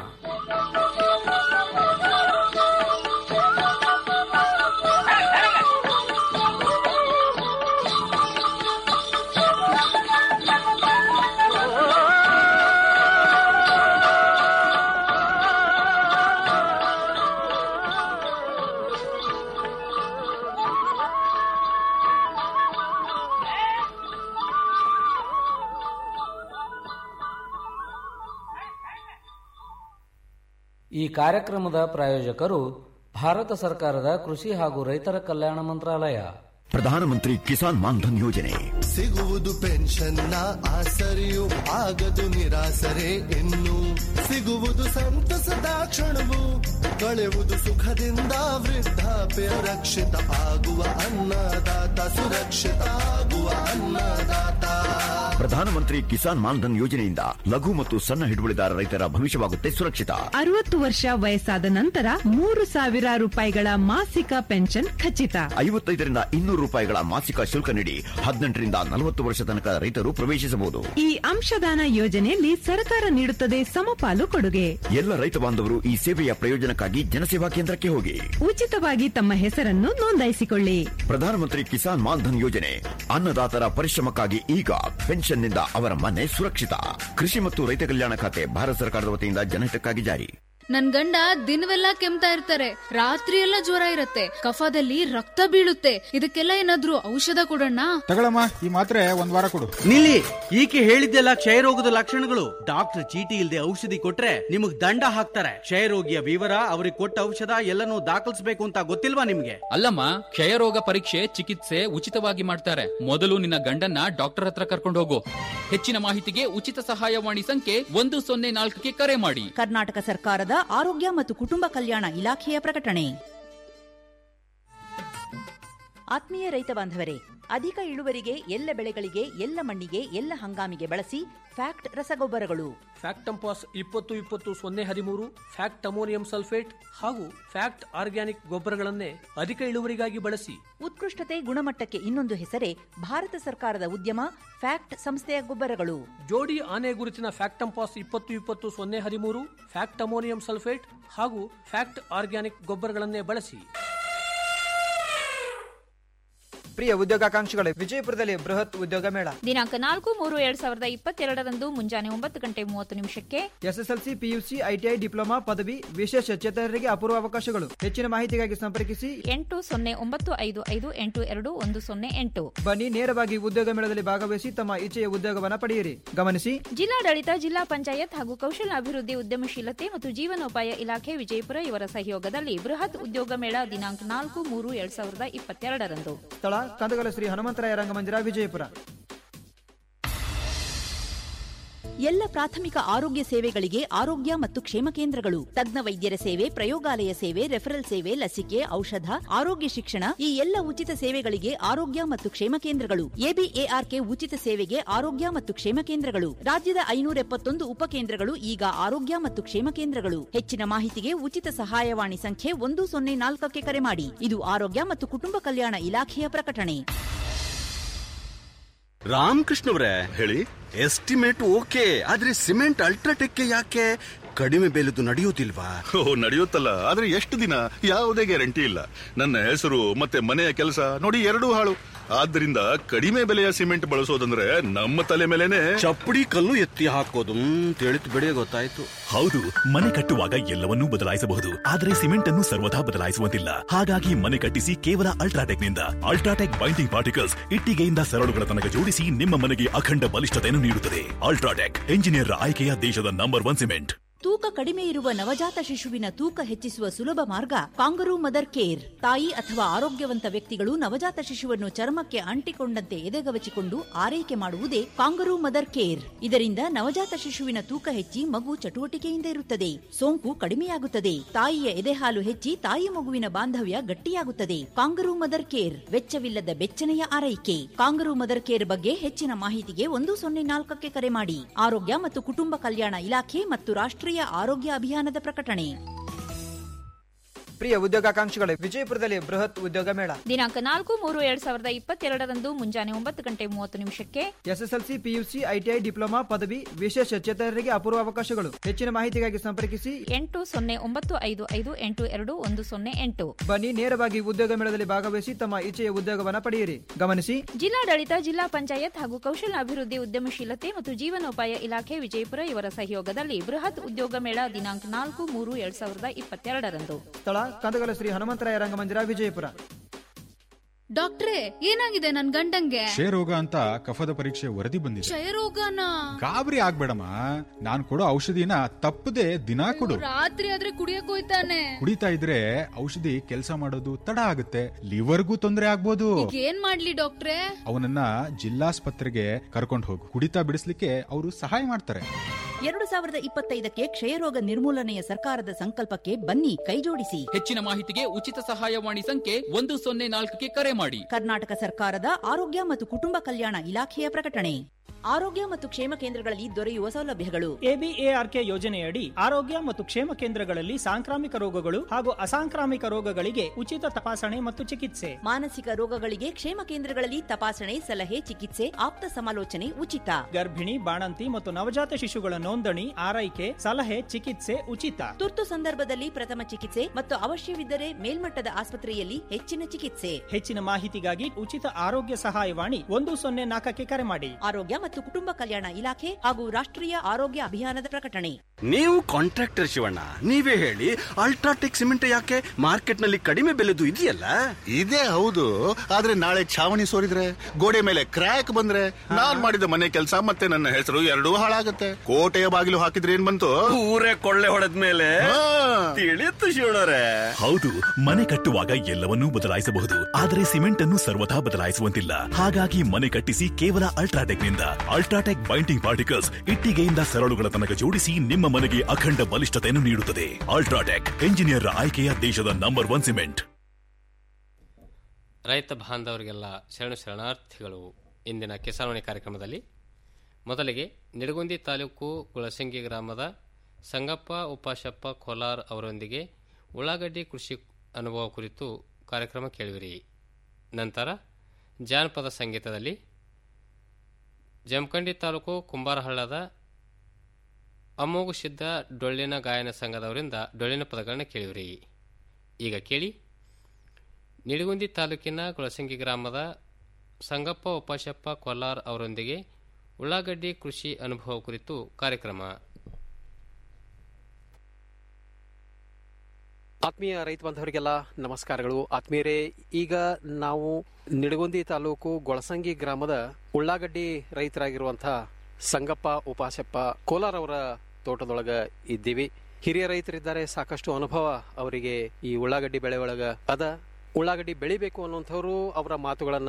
ಈ ಕಾರ್ಯಕ್ರಮದ ಪ್ರಾಯೋಜಕರು ಭಾರತ ಸರ್ಕಾರದ ಕೃಷಿ ಹಾಗೂ ರೈತರ ಕಲ್ಯಾಣ ಮಂತ್ರಾಲಯ ಪ್ರಧಾನಮಂತ್ರಿ ಕಿಸಾನ್ ಮಾನ್ಧನ್ ಯೋಜನೆ ಸಿಗುವುದು ಪೆನ್ಷನ್ನ ಆಸರೆಯು ಆಗದು ನಿರಾಸರೆ ಇನ್ನು ಸಿಗುವುದು ಸಂತಸದ ಕ್ಷಣವು ಕಳೆಯುವುದು ಸುಖದಿಂದ ವೃದ್ಧಾಪ್ಯ ರಕ್ಷಿತ ಆಗುವ ಅನ್ನದಾತ ಸುರಕ್ಷಿತ ಆಗುವ ಅನ್ನದಾತ ಪ್ರಧಾನಮಂತ್ರಿ ಕಿಸಾನ್ ಮಾನ್ಧನ್ ಯೋಜನೆಯಿಂದ ಲಘು ಮತ್ತು ಸಣ್ಣ ಹಿಡುವಳಿದಾರ ರೈತರ ಭವಿಷ್ಯವಾಗುತ್ತೆ ಸುರಕ್ಷಿತ ಅರವತ್ತು ವರ್ಷ ವಯಸ್ಸಾದ ನಂತರ ಮೂರು ಸಾವಿರ ರೂಪಾಯಿಗಳ ಮಾಸಿಕ ಪೆನ್ಷನ್ ಖಚಿತ ಐವತ್ತೈದರಿಂದ ಇನ್ನೂರು ರೂಪಾಯಿಗಳ ಮಾಸಿಕ ಶುಲ್ಕ ನೀಡಿ ಹದಿನೆಂಟರಿಂದ ನಲವತ್ತು ವರ್ಷ ತನಕ ರೈತರು ಪ್ರವೇಶಿಸಬಹುದು ಈ ಅಂಶದಾನ ಯೋಜನೆಯಲ್ಲಿ ಸರ್ಕಾರ ನೀಡುತ್ತದೆ ಸಮಪಾಲು ಕೊಡುಗೆ ಎಲ್ಲ ರೈತ ಬಾಂಧವರು ಈ ಸೇವೆಯ ಪ್ರಯೋಜನಕ್ಕಾಗಿ ಜನಸೇವಾ ಕೇಂದ್ರಕ್ಕೆ ಹೋಗಿ ಉಚಿತವಾಗಿ ತಮ್ಮ ಹೆಸರನ್ನು ನೋಂದಾಯಿಸಿಕೊಳ್ಳಿ ಪ್ರಧಾನಮಂತ್ರಿ ಕಿಸಾನ್ ಮಾನ್ಧನ್ ಯೋಜನೆ ಅನ್ನದಾತರ ಪರಿಶ್ರಮಕ್ಕಾಗಿ ಈಗ ಪೆನ್ಷನ್ನಿಂದ ಅವರ ಮನೆ ಸುರಕ್ಷಿತ ಕೃಷಿ ಮತ್ತು ರೈತ ಕಲ್ಯಾಣ ಖಾತೆ ಭಾರತ ಸರ್ಕಾರದ ವತಿಯಿಂದ ಜನಹಿತಕ್ಕಾಗಿ ಜಾರಿ ನನ್ ಗಂಡ ದಿನವೆಲ್ಲ ಕೆಮ್ತಾ ಇರ್ತಾರೆ ರಾತ್ರಿ ಎಲ್ಲ ಜ್ವರ ಇರತ್ತೆ ಕಫದಲ್ಲಿ ರಕ್ತ ಬೀಳುತ್ತೆ ಇದಕ್ಕೆಲ್ಲ ಏನಾದ್ರೂ ಔಷಧ ಕೊಡೋಣ ತಗೊಳಮ್ಮ ಈ ಮಾತ್ರೆ ಒಂದ್ ವಾರ ಕೊಡು ನಿಲ್ಲಿ ಈಕೆ ಹೇಳಿದ್ದೆಲ್ಲ ಕ್ಷಯರೋಗದ ಲಕ್ಷಣಗಳು ಡಾಕ್ಟರ್ ಚೀಟಿ ಇಲ್ಲದೆ ಔಷಧಿ ಕೊಟ್ರೆ ನಿಮಗ್ ದಂಡ ಹಾಕ್ತಾರೆ ಕ್ಷಯರೋಗಿಯ ವಿವರ ಅವ್ರಿಗೆ ಕೊಟ್ಟ ಔಷಧ ಎಲ್ಲನೂ ದಾಖಲಿಸಬೇಕು ಅಂತ ಗೊತ್ತಿಲ್ವಾ ನಿಮ್ಗೆ ಅಲ್ಲಮ್ಮ ಕ್ಷಯರೋಗ ಪರೀಕ್ಷೆ ಚಿಕಿತ್ಸೆ ಉಚಿತವಾಗಿ ಮಾಡ್ತಾರೆ ಮೊದಲು ನಿನ್ನ ಗಂಡನ್ನ ಡಾಕ್ಟರ್ ಹತ್ರ ಕರ್ಕೊಂಡು ಹೋಗು ಹೆಚ್ಚಿನ ಮಾಹಿತಿಗೆ ಉಚಿತ ಸಹಾಯವಾಣಿ ಸಂಖ್ಯೆ ಒಂದು ಸೊನ್ನೆ ನಾಲ್ಕಕ್ಕೆ ಕರೆ ಮಾಡಿ ಕರ್ನಾಟಕ ಸರ್ಕಾರದ ಆರೋಗ್ಯ ಮತ್ತು ಕುಟುಂಬ ಕಲ್ಯಾಣ ಇಲಾಖೆಯ ಪ್ರಕಟಣೆ ಆತ್ಮೀಯ ರೈತ ಬಾಂಧವರೇ ಅಧಿಕ ಇಳುವರಿಗೆ ಎಲ್ಲ ಬೆಳೆಗಳಿಗೆ ಎಲ್ಲ ಮಣ್ಣಿಗೆ ಎಲ್ಲ ಹಂಗಾಮಿಗೆ ಬಳಸಿ ಫ್ಯಾಕ್ಟ್ ರಸಗೊಬ್ಬರಗಳು ಫ್ಯಾಕ್ಟಂಪಾಸ್ ಇಪ್ಪತ್ತು ಇಪ್ಪತ್ತು ಸೊನ್ನೆ ಹದಿಮೂರು ಫ್ಯಾಕ್ಟ್ ಅಮೋನಿಯಂ ಸಲ್ಫೇಟ್ ಹಾಗೂ ಫ್ಯಾಕ್ಟ್ ಆರ್ಗ್ಯಾನಿಕ್ ಗೊಬ್ಬರಗಳನ್ನೇ ಅಧಿಕ ಇಳುವರಿಗಾಗಿ ಬಳಸಿ ಉತ್ಕೃಷ್ಟತೆ ಗುಣಮಟ್ಟಕ್ಕೆ ಇನ್ನೊಂದು ಹೆಸರೇ ಭಾರತ ಸರ್ಕಾರದ ಉದ್ಯಮ ಫ್ಯಾಕ್ಟ್ ಸಂಸ್ಥೆಯ ಗೊಬ್ಬರಗಳು ಜೋಡಿ ಆನೆ ಗುರುತಿನ ಫ್ಯಾಕ್ಟಂಪಾಸ್ ಇಪ್ಪತ್ತು ಇಪ್ಪತ್ತು ಸೊನ್ನೆ ಹದಿಮೂರು ಫ್ಯಾಕ್ಟ್ ಅಮೋನಿಯಂ ಸಲ್ಫೇಟ್ ಹಾಗೂ ಫ್ಯಾಕ್ಟ್ ಆರ್ಗ್ಯಾನಿಕ್ ಗೊಬ್ಬರಗಳನ್ನೇ ಬಳಸಿ ಪ್ರಿಯ ಉದ್ಯೋಗಾಕಾಂಕ್ಷಿಗಳೇ ವಿಜಯಪುರದಲ್ಲಿ ಬೃಹತ್ ಉದ್ಯೋಗ ಮೇಳ ದಿನಾಂಕ ನಾಲ್ಕು ಮೂರು ಎರಡ್ ಸಾವಿರದ ಇಪ್ಪತ್ತೆರಡರಂದು ಮುಂಜಾನೆ ಒಂಬತ್ತು ಗಂಟೆ ಮೂವತ್ತು ನಿಮಿಷಕ್ಕೆ ಎಸ್ಎಸ್ಎಲ್ಸಿ ಪಿಯುಸಿ ಐಟಿಐ ಡಿಪ್ಲೊಮಾ ಪದವಿ ವಿಶೇಷ ಚೇತನರಿಗೆ ಅಪೂರ್ವ ಅವಕಾಶಗಳು ಹೆಚ್ಚಿನ ಮಾಹಿತಿಗಾಗಿ ಸಂಪರ್ಕಿಸಿ ಎಂಟು ಸೊನ್ನೆ ಒಂಬತ್ತು ಐದು ಐದು ಎಂಟು ಎರಡು ಒಂದು ಸೊನ್ನೆ ಎಂಟು ಬನ್ನಿ ನೇರವಾಗಿ ಉದ್ಯೋಗ ಮೇಳದಲ್ಲಿ ಭಾಗವಹಿಸಿ ತಮ್ಮ ಇಚ್ಛೆಯ ಉದ್ಯೋಗವನ್ನು ಪಡೆಯಿರಿ ಗಮನಿಸಿ ಜಿಲ್ಲಾಡಳಿತ ಜಿಲ್ಲಾ ಪಂಚಾಯತ್ ಹಾಗೂ ಕೌಶಲ ಅಭಿವೃದ್ಧಿ ಉದ್ಯಮಶೀಲತೆ ಮತ್ತು ಜೀವನೋಪಾಯ ಇಲಾಖೆ ವಿಜಯಪುರ ಇವರ ಸಹಯೋಗದಲ್ಲಿ ಬೃಹತ್ ಉದ್ಯೋಗ ಮೇಳ ದಿನಾಂಕ ನಾಲ್ಕು ಮೂರು ಎರಡ್ ಸಾವಿರದ ಇಪ್ಪತ್ತೆರಡರಂದು ಸ್ಥಳ ಕಂದಗಲ ಶ್ರೀ ಹನುಮಂತರಾಯ ರಂಗಮಂದಿರ ವಿಜಯಪುರ ಎಲ್ಲ ಪ್ರಾಥಮಿಕ ಆರೋಗ್ಯ ಸೇವೆಗಳಿಗೆ ಆರೋಗ್ಯ ಮತ್ತು ಕ್ಷೇಮ ಕೇಂದ್ರಗಳು ತಜ್ಞ ವೈದ್ಯರ ಸೇವೆ ಪ್ರಯೋಗಾಲಯ ಸೇವೆ ರೆಫರಲ್ ಸೇವೆ ಲಸಿಕೆ ಔಷಧ ಆರೋಗ್ಯ ಶಿಕ್ಷಣ ಈ ಎಲ್ಲ ಉಚಿತ ಸೇವೆಗಳಿಗೆ ಆರೋಗ್ಯ ಮತ್ತು ಕ್ಷೇಮ ಕೇಂದ್ರಗಳು ಎಬಿಎಆರ್ಕೆ ಉಚಿತ ಸೇವೆಗೆ ಆರೋಗ್ಯ ಮತ್ತು ಕ್ಷೇಮ ಕೇಂದ್ರಗಳು ರಾಜ್ಯದ ಐನೂರ ಎಪ್ಪತ್ತೊಂದು ಉಪಕೇಂದ್ರಗಳು ಈಗ ಆರೋಗ್ಯ ಮತ್ತು ಕ್ಷೇಮ ಕೇಂದ್ರಗಳು ಹೆಚ್ಚಿನ ಮಾಹಿತಿಗೆ ಉಚಿತ ಸಹಾಯವಾಣಿ ಸಂಖ್ಯೆ ಒಂದು ಸೊನ್ನೆ ನಾಲ್ಕಕ್ಕೆ ಕರೆ ಮಾಡಿ ಇದು ಆರೋಗ್ಯ ಮತ್ತು ಕುಟುಂಬ ಕಲ್ಯಾಣ ಇಲಾಖೆಯ ಪ್ರಕಟಣೆ ರಾಮಕೃಷ್ಣವ್ರೆ ಹೇಳಿ ಎಸ್ಟಿಮೇಟ್ ಓಕೆ ಆದ್ರೆ ಸಿಮೆಂಟ್ ಅಲ್ಟ್ರಾಟೆಕ್ ಯಾಕೆ ಕಡಿಮೆ ಬೆಲೆದು ನಡೆಯುವುದಿಲ್ವಾ ಓ ನಡೆಯುತ್ತಲ್ಲ ಆದ್ರೆ ಎಷ್ಟು ದಿನ ಯಾವುದೇ ಗ್ಯಾರಂಟಿ ಇಲ್ಲ ನನ್ನ ಹೆಸರು ಮತ್ತೆ ಮನೆಯ ಕೆಲಸ ನೋಡಿ ಎರಡೂ ಹಾಳು ಆದ್ರಿಂದ ಕಡಿಮೆ ಬೆಲೆಯ ಸಿಮೆಂಟ್ ಬಳಸೋದಂದ್ರೆ ನಮ್ಮ ತಲೆ ಮೇಲೆನೆ ಚಪ್ಪಡಿ ಕಲ್ಲು ಎತ್ತಿ ಹಾಕೋದು ತಿಳಿತು ಬಿಡಿ ಗೊತ್ತಾಯ್ತು ಹೌದು ಮನೆ ಕಟ್ಟುವಾಗ ಎಲ್ಲವನ್ನೂ ಬದಲಾಯಿಸಬಹುದು ಆದರೆ ಸಿಮೆಂಟ್ ಅನ್ನು ಸರ್ವದಾ ಬದಲಾಯಿಸುವಂತಿಲ್ಲ ಹಾಗಾಗಿ ಮನೆ ಕಟ್ಟಿಸಿ ಕೇವಲ ಅಲ್ಟ್ರಾಟೆಕ್ ನಿಂದ ಅಲ್ಟ್ರಾಟೆಕ್ ಬೈಂಡಿಂಗ್ ಪಾರ್ಟಿಕಲ್ಸ್ ಇಟ್ಟಿಗೆಯಿಂದ ಸರಳುಗಳ ತನಕ ಜೋಡಿಸಿ ನಿಮ್ಮ ಮನೆಗೆ ಅಖಂಡ ಬಲಿಷ್ಠತೆಯನ್ನು ನೀಡುತ್ತದೆ ಅಲ್ಟ್ರಾಟೆಕ್ ಎಂಜಿನಿಯರ್ ಆಯ್ಕೆಯ ದೇಶದ ನಂಬರ್ ಒನ್ ಸಿಮೆಂಟ್ ತೂಕ ಕಡಿಮೆ ಇರುವ ನವಜಾತ ಶಿಶುವಿನ ತೂಕ ಹೆಚ್ಚಿಸುವ ಸುಲಭ ಮಾರ್ಗ ಕಾಂಗರೂ ಮದರ್ ಕೇರ್ ತಾಯಿ ಅಥವಾ ಆರೋಗ್ಯವಂತ ವ್ಯಕ್ತಿಗಳು ನವಜಾತ ಶಿಶುವನ್ನು ಚರ್ಮಕ್ಕೆ ಅಂಟಿಕೊಂಡಂತೆ ಎದೆಗವಚಿಕೊಂಡು ಆರೈಕೆ ಮಾಡುವುದೇ ಕಾಂಗರೂ ಮದರ್ ಕೇರ್ ಇದರಿಂದ ನವಜಾತ ಶಿಶುವಿನ ತೂಕ ಹೆಚ್ಚಿ ಮಗು ಚಟುವಟಿಕೆಯಿಂದ ಇರುತ್ತದೆ ಸೋಂಕು ಕಡಿಮೆಯಾಗುತ್ತದೆ ತಾಯಿಯ ಎದೆಹಾಲು ಹೆಚ್ಚಿ ತಾಯಿ ಮಗುವಿನ ಬಾಂಧವ್ಯ ಗಟ್ಟಿಯಾಗುತ್ತದೆ ಕಾಂಗರೂ ಮದರ್ ಕೇರ್ ವೆಚ್ಚವಿಲ್ಲದ ಬೆಚ್ಚನೆಯ ಆರೈಕೆ ಕಾಂಗರೂ ಮದರ್ ಕೇರ್ ಬಗ್ಗೆ ಹೆಚ್ಚಿನ ಮಾಹಿತಿಗೆ ಒಂದು ಸೊನ್ನೆ ನಾಲ್ಕಕ್ಕೆ ಕರೆ ಮಾಡಿ ಆರೋಗ್ಯ ಮತ್ತು ಕುಟುಂಬ ಕಲ್ಯಾಣ ಇಲಾಖೆ ಮತ್ತು ರಾಷ್ಟ್ರೀಯ ಆರೋಗ್ಯ ಅಭಿಯಾನದ ಪ್ರಕಟಣೆ ಪ್ರಿಯ ಉದ್ಯೋಗಾಕಾಂಕ್ಷಿಗಳೇ ವಿಜಯಪುರದಲ್ಲಿ ಬೃಹತ್ ಉದ್ಯೋಗ ಮೇಳ ದಿನಾಂಕ ನಾಲ್ಕು ಮೂರು ಎರಡ್ ಸಾವಿರದ ಇಪ್ಪತ್ತೆರಡರಂದು ಮುಂಜಾನೆ ಒಂಬತ್ತು ಗಂಟೆ ಮೂವತ್ತು ನಿಮಿಷಕ್ಕೆ ಎಸ್ಎಸ್ಎಲ್ಸಿ ಪಿಯುಸಿ ಐಟಿಐ ಡಿಪ್ಲೊಮಾ ಪದವಿ ವಿಶೇಷ ಚೇತನರಿಗೆ ಅಪೂರ್ವ ಅವಕಾಶಗಳು ಹೆಚ್ಚಿನ ಮಾಹಿತಿಗಾಗಿ ಸಂಪರ್ಕಿಸಿ ಎಂಟು ಸೊನ್ನೆ ಒಂಬತ್ತು ಐದು ಐದು ಎಂಟು ಎರಡು ಒಂದು ಸೊನ್ನೆ ಎಂಟು ಬನ್ನಿ ನೇರವಾಗಿ ಉದ್ಯೋಗ ಮೇಳದಲ್ಲಿ ಭಾಗವಹಿಸಿ ತಮ್ಮ ಇಚ್ಛೆಯ ಉದ್ಯೋಗವನ್ನು ಪಡೆಯಿರಿ ಗಮನಿಸಿ ಜಿಲ್ಲಾಡಳಿತ ಜಿಲ್ಲಾ ಪಂಚಾಯತ್ ಹಾಗೂ ಕೌಶಲ ಅಭಿವೃದ್ಧಿ ಉದ್ಯಮಶೀಲತೆ ಮತ್ತು ಜೀವನೋಪಾಯ ಇಲಾಖೆ ವಿಜಯಪುರ ಇವರ ಸಹಯೋಗದಲ್ಲಿ ಬೃಹತ್ ಉದ್ಯೋಗ ಮೇಳ ದಿನಾಂಕ ನಾಲ್ಕು ಮೂರು ಎರಡ್ ಸಾವಿರದ ಇಪ್ಪತ್ತೆರಡರಂದು ಸ್ಥಳ ಕಂದಗಲ ಶ್ರೀ ಹನುಮಂತರಾಯ ರಂಗಮಂದಿರ ವಿಜಯಪುರ ಡಾಕ್ಟ್ರೇ ಏನಾಗಿದೆ ನನ್ ಗಂಡಂಗೆ ಕ್ಷಯರೋಗ ಅಂತ ಕಫದ ಪರೀಕ್ಷೆ ವರದಿ ಬಂದಿದೆ ಕ್ಷಯರೋಗನ ಗಾಬರಿ ಆಗ್ಬೇಡಮ್ಮ ನಾನ್ ಕೊಡೋ ಔಷಧಿನ ತಪ್ಪದೆ ದಿನಾ ಕೊಡು ರಾತ್ರಿ ಆದ್ರೆ ಕುಡಿಯಕ್ ಹೋಯ್ತಾನೆ ಕುಡಿತಾ ಇದ್ರೆ ಔಷಧಿ ಕೆಲಸ ಮಾಡೋದು ತಡ ಆಗುತ್ತೆ ಲಿವರ್ಗೂ ತೊಂದರೆ ಆಗ್ಬೋದು ಈಗ ಏನ್ ಮಾಡ್ಲಿ ಡಾಕ್ಟ್ರೇ ಅವನನ್ನ ಜಿಲ್ಲಾಸ್ಪತ್ರೆಗೆ ಕರ್ಕೊಂಡು ಹೋಗು ಕುಡಿತಾ ಬಿಡಿಸ್ಲಿಕ್ಕೆ ಅವರು ಸಹಾಯ ಮಾಡ್ತಾರೆ ಎರಡು ಸಾವಿರದ ಇಪ್ಪತ್ತೈದಕ್ಕೆ ಕ್ಷಯರೋಗ ನಿರ್ಮೂಲನೆಯ ಸರ್ಕಾರದ ಸಂಕಲ್ಪಕ್ಕೆ ಬನ್ನಿ ಕೈಜೋಡಿಸಿ ಹೆಚ್ಚಿನ ಮಾಹಿತಿಗೆ ಉಚಿತ ಸಹಾಯವಾಣಿ ಸಂಖ್ಯೆ ಒಂದು ಸೊನ್ನೆ ನಾಲ್ಕಕ್ಕೆ ಕರೆ ಮಾಡಿ ಕರ್ನಾಟಕ ಸರ್ಕಾರದ ಆರೋಗ್ಯ ಮತ್ತು ಕುಟುಂಬ ಕಲ್ಯಾಣ ಇಲಾಖೆಯ ಪ್ರಕಟಣೆ ಆರೋಗ್ಯ ಮತ್ತು ಕ್ಷೇಮ ಕೇಂದ್ರಗಳಲ್ಲಿ ದೊರೆಯುವ ಸೌಲಭ್ಯಗಳು ಎಬಿಎಆರ್ಕೆ ಯೋಜನೆಯಡಿ ಆರೋಗ್ಯ ಮತ್ತು ಕ್ಷೇಮ ಕೇಂದ್ರಗಳಲ್ಲಿ ಸಾಂಕ್ರಾಮಿಕ ರೋಗಗಳು ಹಾಗೂ ಅಸಾಂಕ್ರಾಮಿಕ ರೋಗಗಳಿಗೆ ಉಚಿತ ತಪಾಸಣೆ ಮತ್ತು ಚಿಕಿತ್ಸೆ ಮಾನಸಿಕ ರೋಗಗಳಿಗೆ ಕ್ಷೇಮ ಕೇಂದ್ರಗಳಲ್ಲಿ ತಪಾಸಣೆ ಸಲಹೆ ಚಿಕಿತ್ಸೆ ಆಪ್ತ ಸಮಾಲೋಚನೆ ಉಚಿತ ಗರ್ಭಿಣಿ ಬಾಣಂತಿ ಮತ್ತು ನವಜಾತ ಶಿಶುಗಳ ನೋಂದಣಿ ಆರೈಕೆ ಸಲಹೆ ಚಿಕಿತ್ಸೆ ಉಚಿತ ತುರ್ತು ಸಂದರ್ಭದಲ್ಲಿ ಪ್ರಥಮ ಚಿಕಿತ್ಸೆ ಮತ್ತು ಅವಶ್ಯವಿದ್ದರೆ ಮೇಲ್ಮಟ್ಟದ ಆಸ್ಪತ್ರೆಯಲ್ಲಿ ಹೆಚ್ಚಿನ ಚಿಕಿತ್ಸೆ ಹೆಚ್ಚಿನ ಮಾಹಿತಿಗಾಗಿ ಉಚಿತ ಆರೋಗ್ಯ ಸಹಾಯವಾಣಿ ಒಂದು ಸೊನ್ನೆ ನಾಲ್ಕಕ್ಕೆ ಕರೆ ಮಾಡಿ ಆರೋಗ್ಯ ಮತ್ತು ಕುಟುಂಬ ಕಲ್ಯಾಣ ಇಲಾಖೆ ಹಾಗೂ ರಾಷ್ಟ್ರೀಯ ಆರೋಗ್ಯ ಅಭಿಯಾನದ ಪ್ರಕಟಣೆ ನೀವು ಕಾಂಟ್ರಾಕ್ಟರ್ ಶಿವಣ್ಣ ನೀವೇ ಹೇಳಿ ಅಲ್ಟ್ರಾಟೆಕ್ ಸಿಮೆಂಟ್ ಯಾಕೆ ಮಾರ್ಕೆಟ್ ನಲ್ಲಿ ಕಡಿಮೆ ಬೆಲೆದು ಇದೆಯಲ್ಲ ಇದೇ ಹೌದು ಆದ್ರೆ ನಾಳೆ ಛಾವಣಿ ಸೋರಿದ್ರೆ ಗೋಡೆ ಮೇಲೆ ಕ್ರ್ಯಾಕ್ ಬಂದ್ರೆ ನಾನ್ ಮಾಡಿದ ಮನೆ ಕೆಲಸ ಮತ್ತೆ ನನ್ನ ಹೆಸರು ಎರಡೂ ಹಾಳಾಗತ್ತೆ ಕೋಟೆಯ ಬಾಗಿಲು ಹಾಕಿದ್ರೆ ಏನ್ ಬಂತು ಊರೇ ಕೊಳ್ಳೆ ಹೊಡೆದ ಮೇಲೆ ತಿಳಿಯುತ್ತು ಶಿವಣ್ಣರೇ ಹೌದು ಮನೆ ಕಟ್ಟುವಾಗ ಎಲ್ಲವನ್ನೂ ಬದಲಾಯಿಸಬಹುದು ಆದರೆ ಸಿಮೆಂಟ್ ಅನ್ನು ಸರ್ವದಾ ಬದಲಾಯಿಸುವಂತಿಲ್ಲ ಹಾಗಾಗಿ ಮನೆ ಕಟ್ಟಿಸಿ ಕೇವಲ ಅಲ್ಟ್ರಾಟೆಕ್ ನಿಂದ ಅಲ್ಟ್ರಾಟೆಕ್ ಬೈಂಡಿಂಗ್ ಪಾರ್ಟಿಕಲ್ಸ್ ಇಟ್ಟಿಗೆಯಿಂದ ಸರಳುಗಳ ತನಕ ಜೋಡಿಸಿ ನಿಮ್ಮ ಮನೆಗೆ ಅಖಂಡ ಬಲಿಷ್ಠತೆಯನ್ನು ನೀಡುತ್ತದೆ ಅಲ್ಟ್ರಾಟೆಕ್ ಎಂಜಿನಿಯರ್ ಆಯ್ಕೆಯ ದೇಶದ ನಂಬರ್ ಒನ್ ಸಿಮೆಂಟ್ ರೈತ ಬಾಂಧವರಿಗೆಲ್ಲ ಶರಣು ಶರಣಾರ್ಥಿಗಳು ಇಂದಿನ ಕಿಸಾನ್ವಾಣಿ ಕಾರ್ಯಕ್ರಮದಲ್ಲಿ ಮೊದಲಿಗೆ ನಿಡಗುಂದಿ ತಾಲೂಕು ಗುಳಸಂಗಿ ಗ್ರಾಮದ ಸಂಗಪ್ಪ ಉಪಾಶಪ್ಪ ಕೋಲಾರ್ ಅವರೊಂದಿಗೆ ಉಳ್ಳಾಗಡ್ಡಿ ಕೃಷಿ ಅನುಭವ ಕುರಿತು ಕಾರ್ಯಕ್ರಮ ಕೇಳುವಿರಿ ನಂತರ ಜಾನಪದ ಸಂಗೀತದಲ್ಲಿ ಜಮಖಂಡಿ ತಾಲೂಕು ಕುಂಬಾರಹಳ್ಳದ ಅಮೋಘ ಸಿದ್ಧ ಡೊಳ್ಳಿನ ಗಾಯನ ಸಂಘದವರಿಂದ ಡೊಳ್ಳಿನ ಪದಗಳನ್ನು ಕೇಳಿವ್ರಿ ಈಗ ಕೇಳಿ ನಿಡಗುಂದಿ ತಾಲೂಕಿನ ಗುಳಸಂಗಿ ಗ್ರಾಮದ ಸಂಗಪ್ಪ ಉಪಾಶಪ್ಪ ಕೊಲ್ಲಾರ್ ಅವರೊಂದಿಗೆ ಉಳ್ಳಾಗಡ್ಡಿ ಕೃಷಿ ಅನುಭವ ಕುರಿತು ಕಾರ್ಯಕ್ರಮ ಆತ್ಮೀಯ ರೈತ ಬಾಂಧವರಿಗೆಲ್ಲ ನಮಸ್ಕಾರಗಳು ಆತ್ಮೀಯರೇ ಈಗ ನಾವು ನಿಡಗುಂದಿ ತಾಲೂಕು ಗೊಳಸಂಗಿ ಗ್ರಾಮದ ಉಳ್ಳಾಗಡ್ಡಿ ರೈತರಾಗಿರುವಂತಹ ಸಂಗಪ್ಪ ಉಪಾಸಪ್ಪ ಕೋಲಾರ್ ಅವರ ತೋಟದೊಳಗ ಇದ್ದೀವಿ ಹಿರಿಯ ರೈತರಿದ್ದಾರೆ ಸಾಕಷ್ಟು ಅನುಭವ ಅವರಿಗೆ ಈ ಉಳ್ಳಾಗಡ್ಡಿ ಬೆಳೆ ಒಳಗ ಅದ ಉಳ್ಳಾಗಡ್ಡಿ ಬೆಳಿಬೇಕು ಅನ್ನುವಂಥವ್ರು ಅವರ ಮಾತುಗಳನ್ನ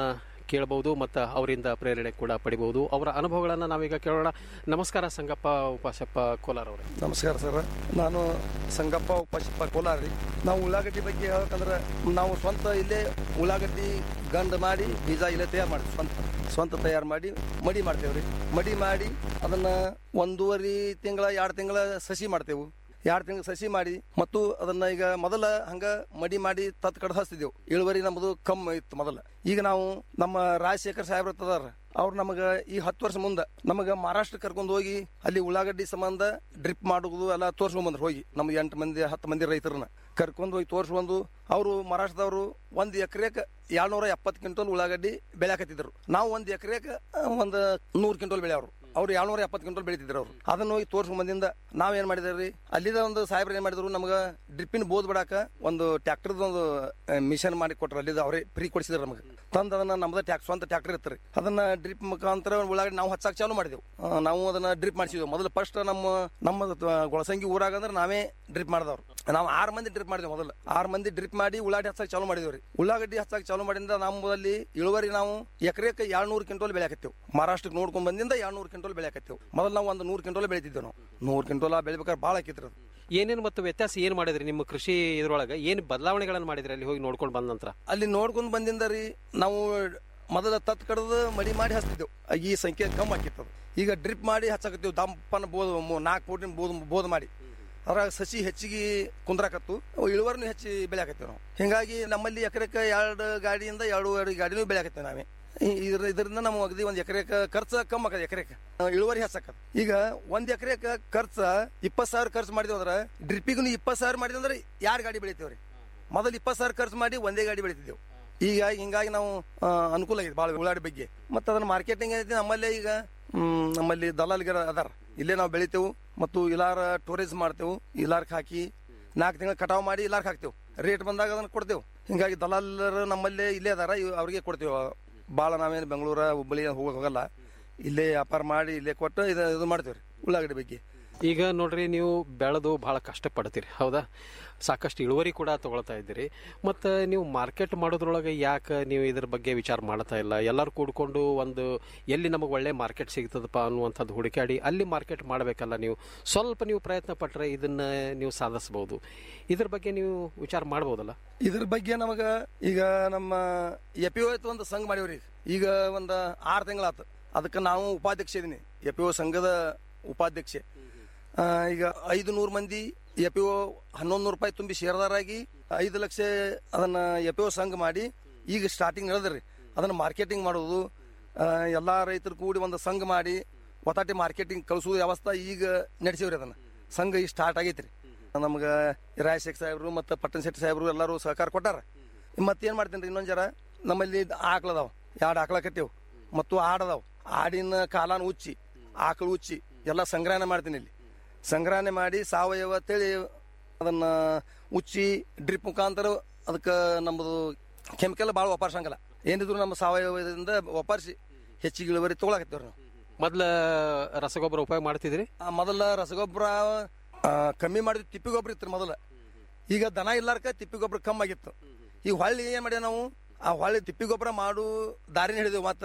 ಕೇಳಬಹುದು ಮತ್ತು ಅವರಿಂದ ಪ್ರೇರಣೆ ಕೂಡ ಪಡಿಬಹುದು ಅವರ ಅನುಭವಗಳನ್ನು ನಾವೀಗ ಕೇಳೋಣ ನಮಸ್ಕಾರ ಸಂಗಪ್ಪ ಉಪಾಸಪ್ಪ ಕೋಲಾರ ಅವರೇ ನಮಸ್ಕಾರ ಸರ್ ನಾನು ಸಂಗಪ್ಪ ಉಪಾಸಪ್ಪ ಕೋಲಾರಿ ನಾವು ಉಳ್ಳಾಗಡ್ಡಿ ಬಗ್ಗೆ ಹೇಳ್ಬೇಕಂದ್ರೆ ನಾವು ಸ್ವಂತ ಇಲ್ಲೇ ಉಳ್ಳಾಗಡ್ಡಿ ಗಂಡು ಮಾಡಿ ಬೀಜ ಇಲ್ಲೇ ತಯಾರು ಮಾಡ್ತೀವಿ ಸ್ವಂತ ಸ್ವಂತ ತಯಾರು ಮಾಡಿ ಮಡಿ ಮಾಡ್ತೇವೆ ರೀ ಮಡಿ ಮಾಡಿ ಅದನ್ನ ಒಂದೂವರೆ ತಿಂಗಳ ಎರಡು ತಿಂಗಳ ಸಸಿ ಮಾಡ್ತೇವೆ ಎರಡು ತಿಂಗಳು ಸಸಿ ಮಾಡಿ ಮತ್ತು ಅದನ್ನ ಈಗ ಮೊದಲ ಹಂಗ ಮಡಿ ಮಾಡಿ ತತ್ ಕಡ್ದು ಹಚ್ತಿದ್ದೆವು ಇಳುವರಿ ನಮ್ಮದು ಕಮ್ಮಿ ಇತ್ತು ಮೊದಲ ಈಗ ನಾವು ನಮ್ಮ ರಾಜಶೇಖರ್ ಸಾಹೇಬ್ರ ಅದಾರ ಅವ್ರು ನಮಗೆ ಈ ಹತ್ತು ವರ್ಷ ಮುಂದೆ ನಮಗೆ ಮಹಾರಾಷ್ಟ್ರ ಕರ್ಕೊಂಡು ಹೋಗಿ ಅಲ್ಲಿ ಉಳ್ಳಾಗಡ್ಡಿ ಸಂಬಂಧ ಡ್ರಿಪ್ ಮಾಡುವುದು ಎಲ್ಲ ತೋರ್ಸ್ಕೊಂಡ್ ಬಂದ್ರು ಹೋಗಿ ನಮ್ಗೆ ಎಂಟು ಮಂದಿ ಹತ್ತು ಮಂದಿ ರೈತರನ್ನ ಕರ್ಕೊಂಡು ಹೋಗಿ ತೋರ್ಸ್ಕೊಂಡು ಅವರು ಮಹಾರಾಷ್ಟ್ರದವರು ಒಂದು ಎಕರೆಗೆ ಏಳ್ನೂರ ಎಪ್ಪತ್ತು ಕ್ವಿಂಟಲ್ ಉಳ್ಳಾಗಡ್ಡಿ ಬೆಳೆಯಾಕತ್ತಿದ್ರು ನಾವು ಒಂದು ಎಕರೆಗೆ ಒಂದು ನೂರು ಕ್ವಿಂಟಲ್ ಬೆಳೆಯವರು ಅವ್ರು ಏಳ್ನೂರ ಎಪ್ಪತ್ತು ಕ್ವಿಂಟಲ್ ಬೆಳಿತಿದ್ರು ಅವ್ರು ಅದನ್ನ ಹೋಗಿ ತೋರ್ಸ್ಕೊಂಡ್ ಬಂದಿಂದ ನಾವೇನ್ ಮಾಡಿದ್ರಿ ಅಲ್ಲಿದ ಒಂದು ಸಾಹೇಬ್ರು ಏನ್ ಮಾಡಿದ್ರು ನಮ್ಗೆ ಡ್ರಿಪ್ಪಿನ ಬೋದ್ ಬಿಡಾಕ ಒಂದು ಟ್ರ್ಯಾಕ್ಟರ್ದ ಒಂದು ಮಿಷನ್ ಮಾಡಿ ಕೊಟ್ರು ಅಲ್ಲಿದ ಅವರೇ ಫ್ರೀ ಕೊಡಿಸಿದ್ರು ನಮಗೆ ತಂದು ಅದನ್ನ ನಮ್ದು ಟ್ಯಾಕ್ ಸ್ವಂತ ಟ್ರ್ಯಾಕ್ಟರ್ ಇತ್ತು ಅದನ್ನ ಡ್ರಿಪ್ ಮುಖಾಂತರ ಉಳ್ಳಾಗಡ್ಡಿ ನಾವು ಹಚ್ಚಾಕ ಚಾಲು ಮಾಡಿದೆವು ಆ, ನಾವು ಅದನ್ನ ಡ್ರಿಪ್ ಮಾಡಿಸಿದ್ವಿ ಮೊದಲು ಫಸ್ಟ್ ನಮ್ಮ ನಮ್ಮ ಗೊಳಸಂಗಿ ಊರಾಗ ಅಂದ್ರೆ ನಾವೇ ಡ್ರಿಪ್ ಮಾಡಿದವ್ರು ನಾವು ಆರು ಮಂದಿ ಡ್ರಿಪ್ ಮಾಡಿದ್ವಿ ಮೊದಲು ಆರು ಮಂದಿ ಡ್ರಿಪ್ ಮಾಡಿ ಉಳ್ಳಾಗಡ್ಡಿ ಹಚ್ಚಾಕ ಚಾಲು ಮಾಡಿದ್ವಿ ರೀ ಉಳ್ಳಾಗಡ್ಡಿ ಹಚ್ಚಾಕ ಚಾಲು ಮಾಡಿಂದ ನಮ್ಮಲ್ಲಿ ಇಳುವರಿ ನಾವು ಎಕರೆಕ್ಕೆ ಏಳ್ನೂರು ಕ್ವಿಂಟಲ್ ಬೆಳೆಯಾಕತ್ತೇವೆ ಮಹಾರಾಷ್ಟ್ರಕ್ಕೆ ನೋಡ್ಕೊಂಡ್ ಬಂದಿಂದ ಏಳ್ನೂರು ಕ್ವಿಂಟಲ್ ಬೆಳೆಯಾಕತ್ತೇವೆ ಮೊದಲು ನಾವು ಒಂದು ನೂರು ಕ್ವಿಂಟಲ್ ಬೆಳಿತಿದ್ದೇವೆ ನಾವು ನೂರು ಕ್ವಿಂಟಲ್ ಬೆಳಿಬೇಕಾದ್ರೆ ಭಾಳ ಆಕಿತ್ರಿ ಅದು ಏನೇನು ಮತ್ತು ವ್ಯತ್ಯಾಸ ಏನು ಮಾಡಿದ್ರಿ ನಿಮ್ಮ ಕೃಷಿ ಇದ್ರೊಳಗೆ ಏನು ಬದಲಾವಣೆಗಳನ್ನು ಮಾಡಿದ್ರಿ ಅಲ್ಲಿ ಹೋಗಿ ನೋಡ್ಕೊಂಡು ಬಂದ ನಂತರ ಅಲ್ಲಿ ನೋಡ್ಕೊಂಡ್ ಬಂದಿಂದ ರೀ ನಾವು ಮೊದಲ ತತ್ ಕಡ್ದು ಮಡಿ ಮಾಡಿ ಹಚ್ತಿದ್ದೆವು ಈ ಸಂಖ್ಯೆ ಕಮ್ಮಿ ಆಕಿತ್ತು ಅದು. ಈಗ ಡ್ರಿಪ್ ಮಾಡಿ ಹಚ್ಚಾಕತ್ತೀವಿ ದಂಪನ ಬೋದ್ ಮೂ- ನಾಲ್ಕು ಫೂಟಿನ ಬೋದ್ ಬೋದ್ ಮಾಡಿ ಅದ್ರಾಗ ಸಸಿ ಹೆಚ್ಚಿಗೆ ಕುಂದ್ರಾಕತ್ತು ಇಳುವರಿನೂ ಹೆಚ್ಚಿ ಬೆಳೆಯಾಕತ್ತೀವಿ ನಾವು ಹಿಂಗಾಗಿ ನಮ್ಮಲ್ಲಿ ಎಕರೆಕ್ಕೆ ಎರಡು ಗಾಡಿಯಿಂದ ಎರಡು ಎರಡು ಗಾಡಿನೂ ಬೆಳೆಯಾಕತ್ತೀವಿ ನಾವೇ ಈ- ಇದ್ರ ಇದರಿಂದ ನಮ್ಮ ಅಗದಿ ಒಂದ್ ಎಕರೆಕ ಖರ್ಚು ಕಮ್ಮಿ ಆಗತ್ತೆ ಎಕರೆಕ ಇಳುವರಿ ಹೆಚ್ಚಾಕತ್ ಈಗ ಒಂದ್ ಎಕರೆಕ ಖರ್ಚ ಇಪ್ಪತ್ ಸಾವಿರ ಖರ್ಚು ಮಾಡಿದ್ವಿ ಅಂದ್ರೆ ಡ್ರಿಪ್ಪಿಗೂ ಇಪ್ಪತ್ ಸಾವಿರ ಮಾಡಿದ್ವಿ ಅಂದ್ರೆ ಯಾರು ಗಾಡಿ ಬೆಳಿತೇವ್ರಿ ಮೊದಲು ಇಪ್ಪತ್ ಸಾವಿರ ಖರ್ಚು ಮಾಡಿ ಒಂದೇ ಗಾಡಿ ಬೆಳಿತಿದ್ದೆವು ಈಗ ಹಿಂಗಾಗಿ ನಾವು ಆ, ಅನುಕೂಲ ಆಗಿದೆ ಭಾಳ ಉಳ್ಳಾಗಡ್ಡಿ ಬಗ್ಗೆ ಮತ್ತೆ ಅದನ್ನ ಮಾರ್ಕೆಟಿಂಗ್ ಏನೈತಿ ನಮ್ಮಲ್ಲೇ ಈಗ ಹ್ಮ್, ನಮ್ಮಲ್ಲಿ ದಲಾಲ್ಗರ ಅದಾರ ಇಲ್ಲೇ ನಾವು ಬೆಳಿತೇವು ಮತ್ತು ಇಲಾರ ಟೂರಿಸ್ ಮಾಡ್ತೇವು ಇಲಾರ್ಕ್ ಹಾಕಿ ನಾಲ್ಕು ತಿಂಗಳು ಕಟಾವ್ ಮಾಡಿ ಇಲಾರ್ಕ್ ಹಾಕ್ತೇವೆ ರೇಟ್ ಬಂದಾಗ ಅದನ್ನ ಕೊಡ್ತೇವೆ ಹಿಂಗಾಗಿ ದಲಾಲರು ನಮ್ಮಲ್ಲೇ ಇಲ್ಲೇ ಅದಾರ ಇವ್- ಅವ್ರಿಗೆ ಕೊಡ್ತೇವೆ ಭಾಳ ನಾವೇನು ಬೆಂಗಳೂರ ಹುಬ್ಬಳ್ಳಿ ಹೋಗಕ್ ಹೋಗಲ್ಲ ಇಲ್ಲೇ ವ್ಯಾಪಾರ ಮಾಡಿ ಇಲ್ಲೇ ಕೊಟ್ಟು ಇದು ಇದು ಮಾಡ್ತೇವೆ ರೀ ಉಳ್ಳಾಗಡ್ಡಿ ಬಗ್ಗೆ ಈಗ ನೋಡ್ರಿ ನೀವು ಬೆಳೆದು ಭಾಳ ಕಷ್ಟಪಡ್ತೀರಿ ಹೌದಾ ಸಾಕಷ್ಟು ಇಳುವರಿ ಕೂಡ ತಗೊಳ್ತಾ ಇದ್ದೀರಿ ಮತ್ತು ನೀವು ಮಾರ್ಕೆಟ್ ಮಾಡೋದ್ರೊಳಗೆ ಯಾಕೆ ನೀವು ಇದ್ರ ಬಗ್ಗೆ ವಿಚಾರ ಮಾಡ್ತಾ ಇಲ್ಲ ಎಲ್ಲರೂ ಕೂಡ್ಕೊಂಡು ಒಂದು ಎಲ್ಲಿ ನಮಗೆ ಒಳ್ಳೆ ಮಾರ್ಕೆಟ್ ಸಿಗ್ತದಪ್ಪ ಅನ್ನುವಂಥದ್ದು ಹುಡುಕಾಡಿ ಅಲ್ಲಿ ಮಾರ್ಕೆಟ್ ಮಾಡಬೇಕಲ್ಲ ನೀವು ಸ್ವಲ್ಪ ನೀವು ಪ್ರಯತ್ನ ಪಟ್ಟರೆ ಇದನ್ನ ನೀವು ಸಾಧಿಸ್ಬೋದು ಇದ್ರ ಬಗ್ಗೆ ನೀವು ವಿಚಾರ ಮಾಡ್ಬೋದಲ್ಲ ಇದ್ರ ಬಗ್ಗೆ ನಮಗ ಈಗ ನಮ್ಮ ಎಪಿ ಒಂದು ಸಂಘ ಮಾಡೀವ್ರಿ ಈಗ ಒಂದು ಆರು ತಿಂಗಳಾತು ಅದಕ್ಕೆ ನಾವು ಉಪಾಧ್ಯಕ್ಷ ಇದೀನಿ ಎಪಿ ಸಂಘದ ಉಪಾಧ್ಯಕ್ಷೆ ಆ, ಈಗ ಐದು ನೂರು ಮಂದಿ ಎ ಪಿ ಒ ಹನ್ನೊಂದು ನೂರು ರೂಪಾಯಿ ತುಂಬಿ ಷೇರ್ದಾರಾಗಿ ಐದು ಲಕ್ಷ ಅದನ್ನ ಎ ಪಿ ಒ ಸಂಘ ಮಾಡಿ ಈಗ ಸ್ಟಾರ್ಟಿಂಗ್ ನಡೆದ್ರಿ ಅದನ್ನ ಮಾರ್ಕೆಟಿಂಗ್ ಮಾಡೋದು ಆ, ಎಲ್ಲಾ ರೈತರು ಕೂಡಿ ಒಂದು ಸಂಘ ಮಾಡಿ ಒತ್ತಾಟಿ ಮಾರ್ಕೆಟಿಂಗ್ ಕಳಿಸೋದು ವ್ಯವಸ್ಥೆ ಈಗ ನಡೆಸಿವ್ರಿ ಅದನ್ನ ಸಂಘ ಈಗ ಸ್ಟಾರ್ಟ್ ಆಗೈತ್ರಿ ನಮ್ಗೆ ರಾಜಶೇಖರ್ ಸಾಹೇಬ್ರು ಮತ್ತು ಪಟ್ಟಣ ಶೆಟ್ಟಿ ಸಾಹೇಬ್ರು ಎಲ್ಲರೂ ಸಹಕಾರ ಕೊಟ್ಟಾರ ಮತ್ತೇನ್ ಮಾಡ್ತೀನಿ ರೀ ಇನ್ನೊಂದ್ ಜರ ನಮ್ಮಲ್ಲಿ ಆಕಳದಾವ ಎರಡು ಆಕಳ ಕಟ್ಟೇವು ಮತ್ತು ಆಡದಾವ್ ಆಡಿನ ಕಾಲಾನ ಉಚ್ಚಿ ಆಕಳು ಉಚ್ಚಿ ಎಲ್ಲ ಸಂಗ್ರಹಣೆ ಮಾಡ್ತೀನಿ ಇಲ್ಲಿ ಸಂಗ್ರಹಣೆ ಮಾಡಿ ಸಾವಯವ ತಳಿ ಅದನ್ನ ಉಚ್ಚಿ ಡ್ರಿಪ್ ಮುಖಾಂತರ ಅದಕ್ಕೆ ನಮ್ಮದು ಕೆಮಿಕಲ್ ಭಾಳ ವಾಪರ್ಸಂಗಲ್ಲ ಏನಿದ್ರು ನಮ್ಮ ಸಾವಯವದಿಂದ ವಾಪರ್ಸಿ ಹೆಚ್ಚಿಗೆ ಇಳುವರಿ ತೊಗೊಳಕತ್ತೇವ್ರಿ ನಾವು ಮೊದಲ ರಸಗೊಬ್ಬರ ಉಪಯೋಗ ಮಾಡ್ತಿದ್ರಿ ಆ ಮೊದಲ ರಸಗೊಬ್ಬರ ಆ, ಕಮ್ಮಿ ಮಾಡಿದ್ವಿ ತಿಪ್ಪಿ ಗೊಬ್ಬರ ಇತ್ತು ಮೊದಲ ಈಗ ದನ ಇಲ್ಲಾರ್ಕ ತಿಪ್ಪಿ ಗೊಬ್ಬರ ಕಮ್ಮಿ ಆಗಿತ್ತು ಈಗ ಹೊಳ್ಳಿ ಏನ್ ಮಾಡ್ಯಾವ ನಾವು ಆ ಹೊಳ್ಳಿ ತಿಪ್ಪಿ ಗೊಬ್ಬರ ಮಾಡು ದಾರಿನ ಹಿಡಿದೇವು ಮತ್ತ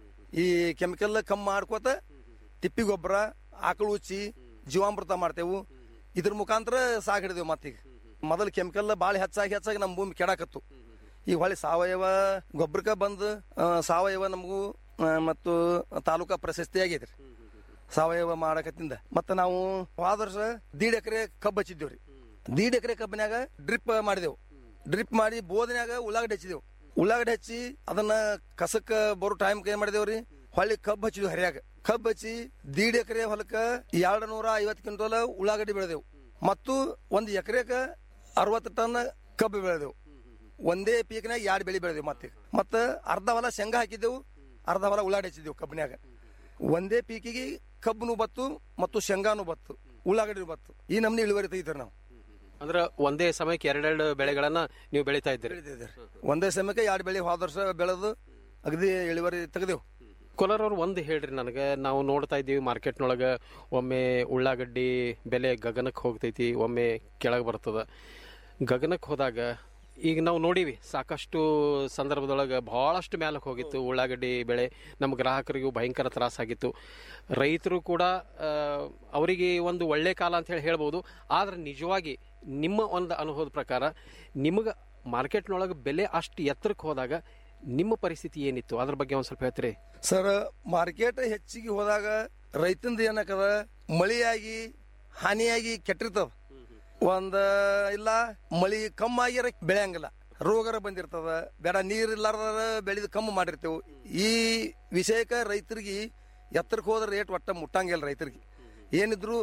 ಈ ಕೆಮಿಕಲ್ ಕಮ್ಮಿ ಮಾಡ್ಕೋತ ತಿಪ್ಪಿ ಗೊಬ್ಬರ ಆಕಳು ಉಚ್ಚಿ ಜೀವಾಮೃತ ಮಾಡ್ತೇವು ಇದ್ರ ಮುಖಾಂತರ ಸಾಗ್ ಹಿಡಿದೇವು ಮತ್ತೀಗ ಮೊದಲು ಕೆಮಿಕಲ್ ಭಾಳ ಹೆಚ್ಚಾಗಿ ಹೆಚ್ಚಾಗಿ ನಮ್ಮ ಭೂಮಿ ಕೆಡಾಕತ್ತು ಈಗ ಹೊಳ್ಳಿ ಸಾವಯವ ಗೊಬ್ಬರಕ್ಕ ಬಂದು ಆ, ಸಾವಯವ ನಮಗೂ ಆ, ಮತ್ತು ತಾಲೂಕಾ ಪ್ರಶಸ್ತಿ ಆಗೈತ್ರಿ ಸಾವಯವ ಮಾಡಕತ್ತಿಂದ ಮತ್ತೆ ನಾವು ಹೋದ ವರ್ಷ ದೀಡ್ ಎಕರೆ ಕಬ್ಬು ಹಚ್ಚಿದ್ದೇವ್ರಿ ದೀಡ್ ಎಕರೆ ಕಬ್ಬಿನ್ಯಾಗ ಡ್ರಿಪ್ ಮಾಡಿದೆವು ಡ್ರಿಪ್ ಮಾಡಿ ಬೋದನ್ಯಾಗ ಉಳ್ಳಾಗಡ್ಡಿ ಹಚ್ಚಿದೆವು ಉಳ್ಳಾಗಡ್ಡಿ ಹಚ್ಚಿ ಅದನ್ನ ಕಸಕ್ಕ ಬರೋ ಟೈಮ್ ಏನ್ ಮಾಡಿದೇವ್ರಿ ಹೊಳ್ಳಿ ಕಬ್ಬು ಹಚ್ಚಿದ್ವಿ ಹರಿಯಾಗ ಕಬ್ಬು ಹಚ್ಚಿ ದೀಡ್ ಎಕರೆ ಹೊಲಕ್ಕ ಎರಡು ನೂರ ಐವತ್ತು ಕ್ವಿಂಟಲ್ ಉಳ್ಳಾಗಡ್ಡಿ ಬೆಳೆದೆವು ಮತ್ತು ಒಂದು ಎಕರೆಕ ಅರವತ್ತು ಟನ್ ಕಬ್ಬು ಬೆಳೆದೆವು ಒಂದೇ ಪೀಕ್ನಾಗ ಎರಡು ಬೆಳೆ ಬೆಳೆದೆವು ಮತ್ತೆ ಮತ್ತೆ ಅರ್ಧ ಹೊಲ ಶೇಂಗಾ ಹಾಕಿದ್ದೆವು ಅರ್ಧ ಹೊಲ ಉಳ್ಳಾಗಡ್ಡಿ ಹಚ್ಚಿದ್ದೆವು ಕಬ್ಬಿನ್ಯಾಗ ಒಂದೇ ಪೀಕಿಗೆ ಕಬ್ಬನು ಬತ್ತು ಮತ್ತು ಶೇಂಗಾನು ಬತ್ತು ಉಳ್ಳಾಗಡ್ಡಿ ಬತ್ತು ಈ ನಮ್ನಿ ಇಳುವರಿ ತೆಗಿತಾರೆ ನಾವು ಅಂದ್ರೆ ಒಂದೇ ಸಮಯಕ್ಕೆ ಎರಡೆರಡು ಬೆಳೆಗಳನ್ನ ನೀವು ಬೆಳೀತಾ ಇದ್ದೀರಿ ಒಂದೇ ಸಮಯಕ್ಕೆ ಎರಡು ಬೆಳೆ ಹೋದ ವರ್ಷ ಬೆಳೆದು ಅಗದಿ ಇಳುವರಿ ತೆಗೆದೆವು ಕೋಲಾರ ಅವ್ರು ಒಂದು ಹೇಳ್ರಿ ನನಗೆ ನಾವು ನೋಡ್ತಾ ಇದ್ದೀವಿ ಮಾರ್ಕೆಟ್ನೊಳಗೆ ಒಮ್ಮೆ ಉಳ್ಳಾಗಡ್ಡಿ ಬೆಲೆ ಗಗನಕ್ಕೆ ಹೋಗ್ತೈತಿ ಒಮ್ಮೆ ಕೆಳಗೆ ಬರ್ತದ ಗಗನಕ್ಕೆ ಹೋದಾಗ ಈಗ ನಾವು ನೋಡೀವಿ ಸಾಕಷ್ಟು ಸಂದರ್ಭದೊಳಗೆ ಬಹಳಷ್ಟು ಮ್ಯಾಲಕ್ಕೆ ಹೋಗಿತ್ತು ಉಳ್ಳಾಗಡ್ಡಿ ಬೆಳೆ ನಮ್ಮ ಗ್ರಾಹಕರಿಗೂ ಭಯಂಕರ ತ್ರಾಸಾಗಿತ್ತು ರೈತರು ಕೂಡ ಆ, ಅವರಿಗೆ ಒಂದು ಒಳ್ಳೆ ಕಾಲ ಅಂತ ಹೇಳಿ ಹೇಳ್ಬೋದು ಆದ್ರೆ ನಿಜವಾಗಿ ನಿಮ್ಮ ಒಂದು ಅನುಭವದ ಪ್ರಕಾರ ನಿಮಗೆ ಮಾರ್ಕೆಟ್ನೊಳಗೆ ಬೆಲೆ ಅಷ್ಟು ಎತ್ತರಕ್ಕೆ ಹೋದಾಗ ನಿಮ್ಮ ಪರಿಸ್ಥಿತಿ ಏನಿತ್ತು ಅದ್ರ ಬಗ್ಗೆ ಒಂದು ಸ್ವಲ್ಪ ಹೇಳ್ತೀರಿ ಸರ್ ಮಾರ್ಕೆಟ್ ಹೆಚ್ಚಿಗೆ ಹೋದಾಗ ರೈತಂದ ಏನಕ್ಕದ ಮಳೆಯಾಗಿ ಹಾನಿಯಾಗಿ ಕೆಟ್ಟಿರ್ತದ ಒಂದ ಇಲ್ಲ ಮಳಿ ಕಮ್ಮಾಗಿರ ಬೆಳೆಯಂಗಿಲ್ಲ ರೋಗರ ಬಂದಿರ್ತದ ಬೇಡ ನೀರ್ ಇಲ್ಲಾರ್ದ ಬೆಳೆದು ಕಮ್ಮಿ ಮಾಡಿರ್ತೇವೆ ಈ ವಿಷಯಕ್ಕೆ ರೈತರಿಗೆ ಎತ್ತರಕ್ಕೆ ಹೋದ್ರೆ ರೇಟ್ ಒಟ್ಟ ಮುಟ್ಟಂಗಿಲ್ಲ ರೈತರಿಗೆ ಏನಿದ್ರು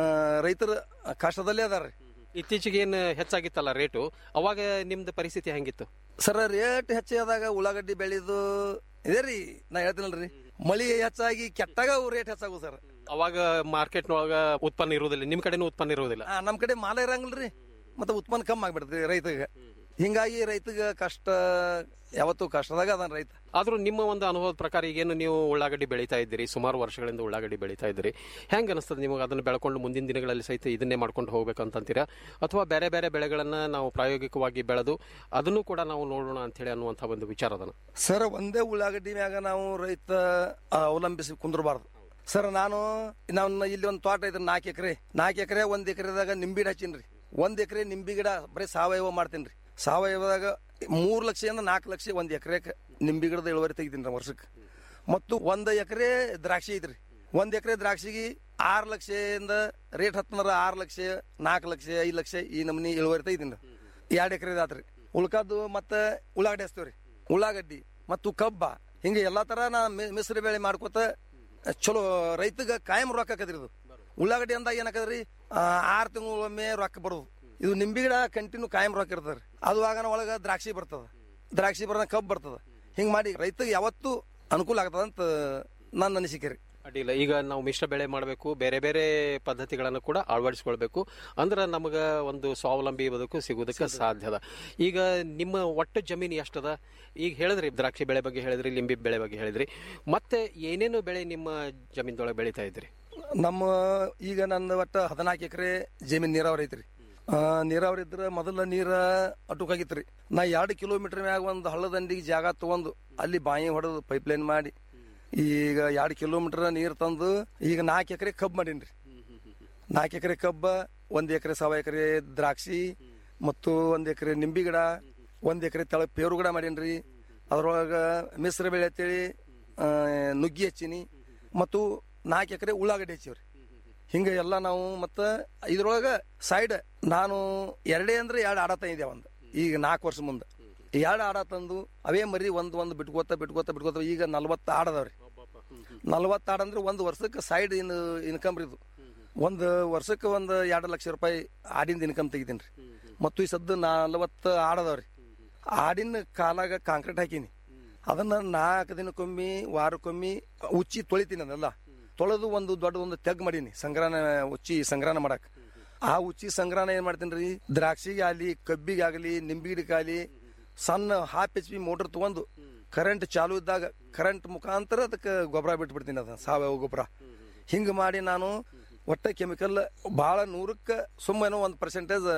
ರೈತರ ಕಷ್ಟದಲ್ಲೇ ಅದಾರ ಇತ್ತೀಚೆಗೆ ಏನು ಹೆಚ್ಚಾಗಿತ್ತಲ್ಲ ರೇಟು ಅವಾಗ ನಿಮ್ದು ಪರಿಸ್ಥಿತಿ ಹೆಂಗಿತ್ತು ಸರ್ ರೇಟ್ ಹೆಚ್ಚಾದಾಗ ಉಳ್ಳಾಗಡ್ಡಿ ಬೆಳೆದು ಇದೇ ರೀ ನಾ ಹೇಳ್ತೀನಲ್ರಿ ಮಳಿ ಹೆಚ್ಚಾಗಿ ಕೆಟ್ಟಾಗ ರೇಟ್ ಹೆಚ್ಚಾಗು ಸರ್ ಅವಾಗ ಮಾರ್ಕೆಟ್ನೊಳಗ ಉತ್ಪನ್ನ ಇರುವುದಿಲ್ಲ ನಿಮ್ ಕಡೆನೂ ಉತ್ಪನ್ನ ಇರುವುದಿಲ್ಲ ಆ, ನಮ್ ಕಡೆ ಮಾಲ ಇರಂಗಿಲ್ರಿ ಮತ್ತೆ ಉತ್ಪನ್ನ ಕಮ್ಮಿ ಆಗ್ಬಿಡ್ತದೆ ರೈತಗೆ ಹಿಂಗಾಗಿ ರೈತಗ ಕಷ್ಟ ಯಾವತ್ತು ಕಷ್ಟದಾಗ ಅದಾನ ರೈತ ಆದ್ರೂ ನಿಮ್ಮ ಒಂದು ಅನುಭವದ ಪ್ರಕಾರ ಈಗೇನು ನೀವು ಉಳ್ಳಾಗಡ್ಡಿ ಬೆಳೀತಾ ಇದ್ದೀರಿ ಸುಮಾರು ವರ್ಷಗಳಿಂದ ಉಳ್ಳಾಗಡ್ಡಿ ಬೆಳೀತಾ ಇದ್ದೀರಿ ಹೆಂಗ್ ಅನಿಸ್ತದೆ ನಿಮಗೆ ಅದನ್ನು ಬೆಳ್ಕೊಂಡು ಮುಂದಿನ ದಿನಗಳಲ್ಲಿ ಸಹಿತ ಇದನ್ನೇ ಮಾಡ್ಕೊಂಡು ಹೋಗ್ಬೇಕಂತೀರಾ ಅಥವಾ ಬೇರೆ ಬೇರೆ ಬೆಳೆಗಳನ್ನ ನಾವು ಪ್ರಾಯೋಗಿಕವಾಗಿ ಬೆಳೆದು ಅದನ್ನು ಕೂಡ ನಾವು ನೋಡೋಣ ಅಂತ ಹೇಳಿ ಅನ್ನುವಂಥ ಒಂದು ವಿಚಾರ ಅದನ್ನ ಸರ್ ಒಂದೇ ಉಳ್ಳಾಗಡ್ಡಿ ಮ್ಯಾಗ ನಾವು ರೈತ ಆ, ಅವಲಂಬಿಸಿ ಕುಂದ್ರಬಾರ್ದು ಸರ್ ನಾನು ನನ್ನ ಇಲ್ಲಿ ಒಂದು ತೋಟ ಐತ್ರಿ ನಾಲ್ಕು ಎಕರೆ ನಾಲ್ಕು ಎಕರೆ ಒಂದ್ ಎಕರೆದಾಗ ನಿಂಬಿ ಗಿಡ ಹಚ್ಚೀನ್ರಿ ಒಂದ್ ಎಕರೆ ನಿಂಬಿ ಗಿಡ ಬರೀ ಸಾವಯವ ಮಾಡ್ತೀನಿ ಸಾವಯವದಾಗ ಮೂರ್ ಲಕ್ಷದಿಂದ ನಾಲ್ಕು ಲಕ್ಷ ಒಂದ್ ಎಕರೆಗೆ ನಿಂಬಿ ಗಿಡದ ಇಳುವರಿ ತೆಗಿತೀನಿ ವರ್ಷಕ್ಕೆ ಮತ್ತು ಒಂದ್ ಎಕರೆ ದ್ರಾಕ್ಷಿ ಐತ್ರಿ ಒಂದ್ ಎಕರೆ ದ್ರಾಕ್ಷಿಗೆ ಆರು ಲಕ್ಷದಿಂದ ರೇಟ್ ಹತ್ತಂದ್ರ ಆರು ಲಕ್ಷ ನಾಲ್ಕು ಲಕ್ಷ ಐದು ಲಕ್ಷ ಈ ನಮ್ನಿ ಇಳುವರಿ ತೆಗಿತೀನಿ ಎರಡು ಎಕರೆ ಆತ್ರಿ ಉಳ್ಕಾದ್ದು ಮತ್ತೆ ಉಳ್ಳಾಗಡ್ಡಿ ಹಚ್ತೇವ್ರಿ ಉಳ್ಳಾಗಡ್ಡಿ ಮತ್ತು ಕಬ್ಬ ಹಿಂಗೆ ಎಲ್ಲಾ ತರ ನಾ ಮಿ- ಮಿಶ್ರ ಬೆಳೆ ಮಾಡ್ಕೋತ ಚಲೋ ರೈತಗ ಕಾಯಂ ರೊಕ್ಕ ಆಕತ್ರಿ ಇದು ಉಳ್ಳಾಗಡ್ಡಿ ಅಂದಾಗ ಏನಾಕದ್ರಿ ಆರು ತಿಂಗಳೊಮ್ಮೆ ರೊಕ್ಕ ಬರೋದು ಇದು ನಿಂಬಿ ಗಿಡ ಕಂಟಿನ್ಯೂ ಕಾಯಂ ರೊಕ್ಕ ಇರ್ತದ್ರಿ ಅದು ಆಗನ ಒಳಗ ದ್ರಾಕ್ಷಿ ಬರ್ತದ ದ್ರಾಕ್ಷಿ ಬರೋದ ಕಬ್ಬು ಬರ್ತದ ಹಿಂಗ್ ಮಾಡಿ ರೈತಗೆ ಯಾವತ್ತೂ ಅನುಕೂಲ ಆಗ್ತದ ಅಂತ ನನ್ನ ಅನಿಸಿಕೆ ರೀ ಅಡ್ಡಿಲ್ಲ ಈಗ ನಾವು ಮಿಶ್ರ ಬೆಳೆ ಮಾಡಬೇಕು ಬೇರೆ ಬೇರೆ ಪದ್ಧತಿಗಳನ್ನು ಕೂಡ ಅಳವಡಿಸ್ಕೊಳ್ಬೇಕು ಅಂದ್ರೆ ನಮಗೆ ಒಂದು ಸ್ವಾವಲಂಬಿ ಬದುಕು ಸಿಗೋದಕ್ಕೆ ಸಾಧ್ಯದ ಈಗ ನಿಮ್ಮ ಒಟ್ಟು ಜಮೀನು ಎಷ್ಟದ ಈಗ ಹೇಳಿದ್ರಿ ದ್ರಾಕ್ಷಿ ಬೆಳೆ ಬಗ್ಗೆ ಹೇಳಿದ್ರಿ ಲಿಂಬಿ ಬೆಳೆ ಬಗ್ಗೆ ಹೇಳಿದ್ರಿ ಮತ್ತೆ ಏನೇನು ಬೆಳೆ ನಿಮ್ಮ ಜಮೀನದೊಳಗೆ ಬೆಳೀತಾ ಇದ್ರಿ ನಮ್ಮ ಈಗ ನನ್ನ ಒಟ್ಟ ಹದಿನಾಲ್ಕು ಎಕರೆ ಜಮೀನ್ ನೀರಾವರಿ ಐತ್ರಿ ಆ, ನೀರಾವರಿ ಇದ್ರ ಮೊದಲ ನೀರ ಅಟುಕಾಗಿತ್ರಿ ನಾ ಎರಡು ಕಿಲೋಮೀಟರ್ ಮ್ಯಾಗ ಒಂದು ಹಳ್ಳದಂಡಿಗೆ ಜಾಗ ತಗೊಂಡು ಅಲ್ಲಿ ಬಾಯಿ ಹೊಡೆದು ಪೈಪ್ಲೈನ್ ಮಾಡಿ ಈಗ ಎರಡು ಕಿಲೋಮೀಟರ್ ನೀರು ತಂದು ಈಗ ನಾಲ್ಕು ಎಕರೆ ಕಬ್ಬು ಮಾಡೀನ್ರಿ ನಾಲ್ಕು ಎಕರೆ ಕಬ್ಬ ಒಂದ್ ಎಕರೆ ಸವ ಎಕರೆ ದ್ರಾಕ್ಷಿ ಮತ್ತು ಒಂದ್ ಎಕರೆ ನಿಂಬಿ ಗಿಡ ಒಂದ್ ಎಕರೆ ತೆಳ ಪೇರು ಗಿಡ ಮಾಡೀನ್ರಿ ಅದ್ರೊಳಗ ಮಿಶ್ರ ಬೆಳೆ ಅಂತೇಳಿ ಆ, ನುಗ್ಗಿ ಹಚ್ಚೀನಿ ಮತ್ತು ನಾಲ್ಕು ಎಕರೆ ಉಳ್ಳಾಗಡ್ಡಿ ಹಚ್ಚಿವ್ರಿ ಹಿಂಗ ಎಲ್ಲ ನಾವು ಮತ್ತ ಇದ್ರೊಳಗ ಸೈಡ್ ನಾನು ಎರಡೇ ಅಂದ್ರೆ ಎರಡು ಆಡ ತಂದಿದ್ದೆ ಒಂದು ಈಗ ನಾಲ್ಕು ವರ್ಷ ಮುಂದೆ ಎರಡು ಆಡ ತಂದು ಅವೇ ಮರಿ ಒಂದ್ ಒಂದು ಬಿಟ್ಕೋತ ಬಿಟ್ಕೋತ ಬಿಟ್ಕೋತ ಈಗ ನಲ್ವತ್ತು ಆಡದವ್ರಿ ನಲ್ವತ್ತು ಆಡ ಅಂದ್ರೆ ಒಂದು ವರ್ಷಕ್ಕೆ ಸೈಡ್ ಇನ್ ಇನ್ಕಮ್ ರೀ ಇದು ಒಂದು ವರ್ಷಕ್ಕೆ ಒಂದು ಎರಡು ಲಕ್ಷ ರೂಪಾಯಿ ಆಡಿಂದ ಇನ್ಕಮ್ ತೆಗಿತೀನಿ ರೀ ಮತ್ತು ಈ ಸದ್ದು ನಲ್ವತ್ತು ಆಡದವ್ರಿ ಆಡಿನ ಕಾಲಾಗ ಕಾಂಕ್ರೀಟ್ ಹಾಕೀನಿ ಅದನ್ನ ನಾಲ್ಕು ದಿನಕ್ಕೊಮ್ಮೆ ವಾರಕ್ಕೊಮ್ಮೆ ಉಚ್ಚಿ ತೊಳಿತೀನಿ ಅದೆಲ್ಲ ತೊಳೆದು ಒಂದು ದೊಡ್ಡ ಒಂದು ತೆಗ್ ಮಾಡೀನಿ ಸಂಗ್ರಹಣ ಉಚ್ಚಿ ಸಂಗ್ರಹಣ ಮಾಡಕ್ ಆ ಉಚ್ಚಿ ಸಂಗ್ರಹಣ ಏನ್ ಮಾಡ್ತೀನಿ ರೀ ದ್ರಾಕ್ಷಿಗೆ ಆಗಲಿ ಕಬ್ಬಿಗೆ ಆಗಲಿ ನಿಂಬಿ ಗಿಡಕ್ಕಾಗಲಿ ಸಣ್ಣ ಹಾಫ್ ಎಚ್ ಪಿ ಮೋಟರ್ ತಗೊಂಡು ಕರೆಂಟ್ ಚಾಲು ಇದ್ದಾಗ ಕರೆಂಟ್ ಮುಖಾಂತರ ಅದಕ್ಕೆ ಗೊಬ್ಬರ ಬಿಟ್ಬಿಡ್ತೀನಿ ಅದ ಸಾವಯವ ಗೊಬ್ಬರ ಹಿಂಗೆ ಮಾಡಿ ನಾನು ಒಟ್ಟ ಕೆಮಿಕಲ್ ಭಾಳ ನೂರಕ್ಕೆ ಸುಮ್ಮನೆ ಒಂದು ಪರ್ಸೆಂಟೇಜ್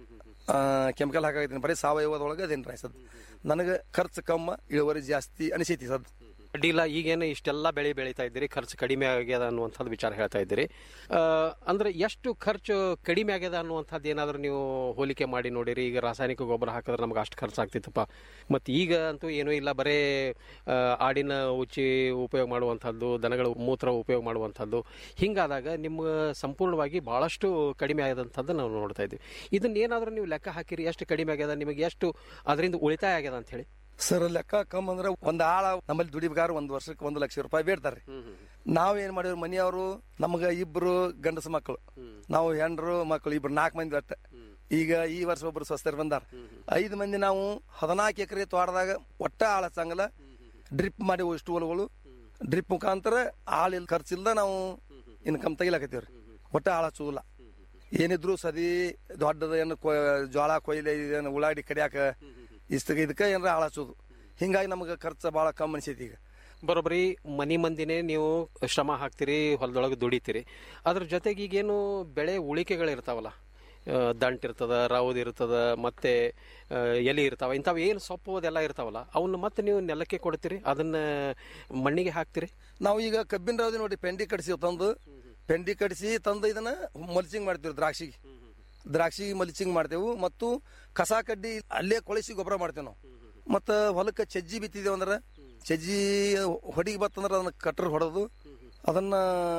ಕೆಮಿಕಲ್ ಹಾಕಾಕತ್ತೀನಿ ಬರೀ ಸಾವಯವದೊಳಗೆ ಅದೇನು ರೀ ಸದ್ ನನಗೆ ಖರ್ಚು ಕಮ್ಮ ಇಳುವರಿ ಜಾಸ್ತಿ ಅನಿಸೈತಿ ಸದ್ ಅಡ್ಡಿಲ್ಲ ಈಗೇನು ಇಷ್ಟೆಲ್ಲ ಬೆಳೆ ಬೆಳೀತಾ ಇದ್ದೀರಿ ಖರ್ಚು ಕಡಿಮೆ ಆಗ್ಯದ ಅನ್ನುವಂಥದ್ದು ವಿಚಾರ ಹೇಳ್ತಾ ಇದ್ದೀರಿ ಆ, ಅಂದ್ರೆ ಎಷ್ಟು ಖರ್ಚು ಕಡಿಮೆ ಆಗ್ಯದ ಅನ್ನುವಂಥದ್ದು ಏನಾದರೂ ನೀವು ಹೋಲಿಕೆ ಮಾಡಿ ನೋಡಿರಿ ಈಗ ರಾಸಾಯನಿಕ ಗೊಬ್ಬರ ಹಾಕಿದ್ರೆ ನಮ್ಗೆ ಅಷ್ಟು ಖರ್ಚು ಆಗ್ತಿತ್ತಪ್ಪ ಮತ್ತು ಈಗ ಅಂತೂ ಏನೂ ಇಲ್ಲ ಬರೇ ಆ, ಆಡಿನ ಉಚ್ಚಿ ಉಪಯೋಗ ಮಾಡುವಂಥದ್ದು ದನಗಳ ಮೂತ್ರ ಉಪಯೋಗ ಮಾಡುವಂಥದ್ದು ಹಿಂಗಾದಾಗ ನಿಮ್ಮ ಸಂಪೂರ್ಣವಾಗಿ ಬಹಳಷ್ಟು ಕಡಿಮೆ ಆದಂಥದ್ದು ನಾವು ನೋಡ್ತಾ ಇದ್ದೀವಿ ಇದನ್ನ ಏನಾದರೂ ನೀವು ಲೆಕ್ಕ ಹಾಕಿರಿ ಎಷ್ಟು ಕಡಿಮೆ ಆಗ್ಯದ ನಿಮಗೆ ಎಷ್ಟು ಅದರಿಂದ ಉಳಿತಾಯ ಆಗ್ಯದ ಅಂತ ಹೇಳಿ ಸರ್ ಲೆಕ್ಕ ಕಮ್ ಅಂದ್ರೆ ಒಂದ್ ಆಳ ನಮ್ಮಲ್ಲಿ ದುಡಿಬೇಕಾದ್ರೆ ಒಂದ್ ವರ್ಷಕ್ಕೆ ಒಂದು ಲಕ್ಷ ರೂಪಾಯಿ ಬೇಡ್ತಾರ್ರಿ ನಾವ್ ಏನ್ ಮಾಡಿವ್ರಿ ಮನೆಯವರು ನಮ್ಗ ಇಬ್ರು ಗಂಡಸ ಮಕ್ಕಳು ನಾವು ಹೆಂಡ್ರು ಮಕ್ಕಳು ಇಬ್ರು ನಾಲ್ಕು ಮಂದಿ ಒಟ್ಟ ಈಗ ಈ ವರ್ಷ ಒಬ್ರು ಸ್ವಸ್ಥರು ಬಂದಾರ ಐದು ಮಂದಿ ನಾವು ಹದಿನಾಲ್ಕು ಎಕರೆ ತೋಟದಾಗ ಒಟ್ಟ ಆಳ ಹಚ್ಚಂಗಲ್ಲ ಡ್ರಿಪ್ ಮಾಡಿ ಇಷ್ಟು ಹೊಲಗಳು ಡ್ರಿಪ್ ಮುಖಾಂತರ ಆಳ್ ಇಲ್ಲ ಖರ್ಚಿಲ್ದ ನಾವು ಇನ್ಕಮ್ ತೆಗಿಲಾಕತ್ತೀವ್ರಿ ಒಟ್ಟ ಆಳ ಹಚ್ಚುದಿಲ್ಲ ಏನಿದ್ರು ಸದಿ ದೊಡ್ಡದ ಏನು ಕೊ- ಜೋಳ ಕೊಯ್ಲೆ ಏನು ಉಳ್ಳಾಗಡ್ಡಿ ಕಡಿಯಾಕ ಇಷ್ಟ ಇದಕ್ಕೆ ಏನಾರ ಆಳ ಹಚ್ಚೋದು ಹಿಂಗಾಗಿ ನಮಗೆ ಖರ್ಚು ಭಾಳ ಕಮ್ಮಿ ಅನಿಸೈತಿ ಈಗ ಬರೋಬ್ಬರಿ ಮನಿ ಮಂದಿನೇ ನೀವು ಶ್ರಮ ಹಾಕ್ತೀರಿ ಹೊಲದೊಳಗೆ ದುಡಿತೀರಿ ಅದ್ರ ಜೊತೆಗೆ ಈಗೇನು ಬೆಳೆ ಉಳಿಕೆಗಳಿರ್ತಾವಲ್ಲ ಆ, ದಂಟ್ ಇರ್ತದ ರೌದ್ ಇರ್ತದ ಮತ್ತೆ ಆ, ಎಲೆ ಇರ್ತಾವ ಇಂಥವು ಏನು ಸೊಪ್ಪು ಅದೆಲ್ಲ ಇರ್ತಾವಲ್ಲ ಅವನ್ನ ಮತ್ತೆ ನೀವು ನೆಲಕ್ಕೆ ಕೊಡ್ತೀರಿ ಅದನ್ನ ಮಣ್ಣಿಗೆ ಹಾಕ್ತೀರಿ ನಾವು ಈಗ ಕಬ್ಬಿನ ರವದಿ ನೋಡಿ ಪೆಂಡಿ ಕಡಿಸಿ ತಂದು ಪೆಂಡಿ ಕಡಿಸಿ ತಂದು ಇದನ್ನ ಮಲ್ಚಿಂಗ್ ಮಾಡ್ತೀವಿ ದ್ರಾಕ್ಷಿಗೆ ದ್ರಾಕ್ಷಿಗೆ ಮಲ್ಚಿಂಗ್ ಮಾಡ್ತೇವೆ ಮತ್ತು ಕಸ ಕಡ್ಡಿ ಅಲ್ಲೇ ಕೊಳಿಸಿ ಗೊಬ್ಬರ ಮಾಡ್ತೇವೆ ನಾವು ಮತ್ತು ಹೊಲಕ್ಕೆ ಚಜ್ಜಿ ಬಿತ್ತಿದ್ದೇವೆ ಅಂದ್ರೆ ಚಜ್ಜಿ ಹೊಡಿಗೆ ಬತ್ತಂದ್ರೆ ಅದನ್ನ ಕಟ್ರ್ ಹೊಡೆದು ಅದನ್ನ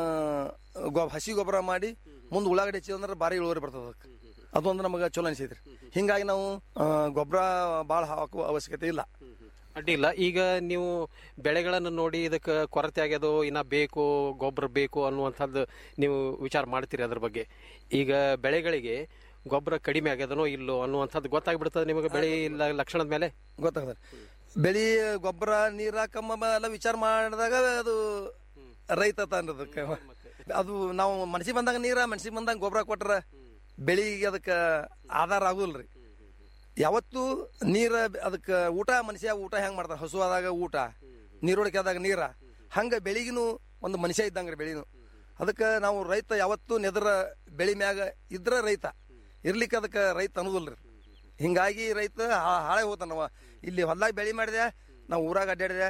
ಗೊ ಹಸಿ ಗೊಬ್ಬರ ಮಾಡಿ ಮುಂದೆ ಉಳ್ಳಾಗಡ್ಡಿ ಹಚ್ಚಿದ್ರೆ ಅಂದ್ರೆ ಭಾರಿ ಇಳುವರಿ ಬರ್ತದೆ ಅದಕ್ಕೆ ಅದೊಂದು ನಮಗೆ ಚಲೋ ಅನಿಸೈತ್ರಿ ಹಿಂಗಾಗಿ ನಾವು ಆ, ಗೊಬ್ಬರ ಭಾಳ ಹಾಕುವ ಅವಶ್ಯಕತೆ ಇಲ್ಲ ಅಡ್ಡಿಲ್ಲ ಈಗ ನೀವು ಬೆಳೆಗಳನ್ನು ನೋಡಿ ಇದಕ್ಕೆ ಕೊರತೆ ಆಗ್ಯದೋ ಇನ್ನ ಬೇಕು ಗೊಬ್ಬರ ಬೇಕು ಅನ್ನುವಂಥದ್ದು ನೀವು ವಿಚಾರ ಮಾಡ್ತೀರಿ ಅದ್ರ ಬಗ್ಗೆ ಈಗ ಬೆಳೆಗಳಿಗೆ ಗೊಬ್ಬರ ಕಡಿಮೆ ಆಗ್ಯದನೋ ಇಲ್ಲೋ ಅನ್ನುವಂಥದ್ದು ಗೊತ್ತಾಗ್ಬಿಡ್ತದೆ ನಿಮಗೆ ಬೆಳೆ ಇಲ್ಲ ಲಕ್ಷಣದ ಮೇಲೆ ಗೊತ್ತಾಗ್ತದೆ ಬೆಳಿ ಗೊಬ್ಬರ ನೀರ ಕಮ್ಮ ಎಲ್ಲ ವಿಚಾರ ಮಾಡಿದಾಗ ಅದು ರೈತ ಅನ್ನೋದಕ್ಕೆ ಅದು ನಾವು ಮನ್ಸಿಗೆ ಬಂದಾಗ ನೀರ ಮನ್ಸಿಗೆ ಬಂದಾಗ ಗೊಬ್ಬರ ಕೊಟ್ರ ಬೆಳಿಗೆ ಅದಕ್ಕೆ ಆಧಾರ ಆಗುದಿಲ್ರಿ ಯಾವತ್ತು ನೀರ ಅದಕ್ಕೆ ಊಟ ಮನುಷ್ಯ ಊಟ ಹೆಂಗ್ ಮಾಡ್ತಾನೆ ಹಸು ಆದಾಗ ಊಟ ನೀರೊಳಗೆ ಆದಾಗ ನೀರ ಹಂಗ ಬೆಳಿಗಿನೂ ಒಂದು ಮನುಷ್ಯ ಇದ್ದಂಗ್ರಿ ಬೆಳಿನು ಅದಕ್ಕೆ ನಾವು ರೈತ ಯಾವತ್ತು ನೆದರ ಬೆಳಿ ಮ್ಯಾಗ ಇದ್ರ ರೈತ ಇರ್ಲಿಕ್ಕೆ ಅದಕ್ಕೆ ರೈತ ಅನ್ನೋದಿಲ್ರಿ ಹಿಂಗಾಗಿ ರೈತ ಹಾ- ಹಾಳೆ ಹೋತಾನವ ಇಲ್ಲಿ ಹೊಲ್ದಾಗ ಬೆಳಿ ಮಾಡಿದೆ ನಾವು ಊರಾಗ ಅಡ್ಡಾಡಿದೆ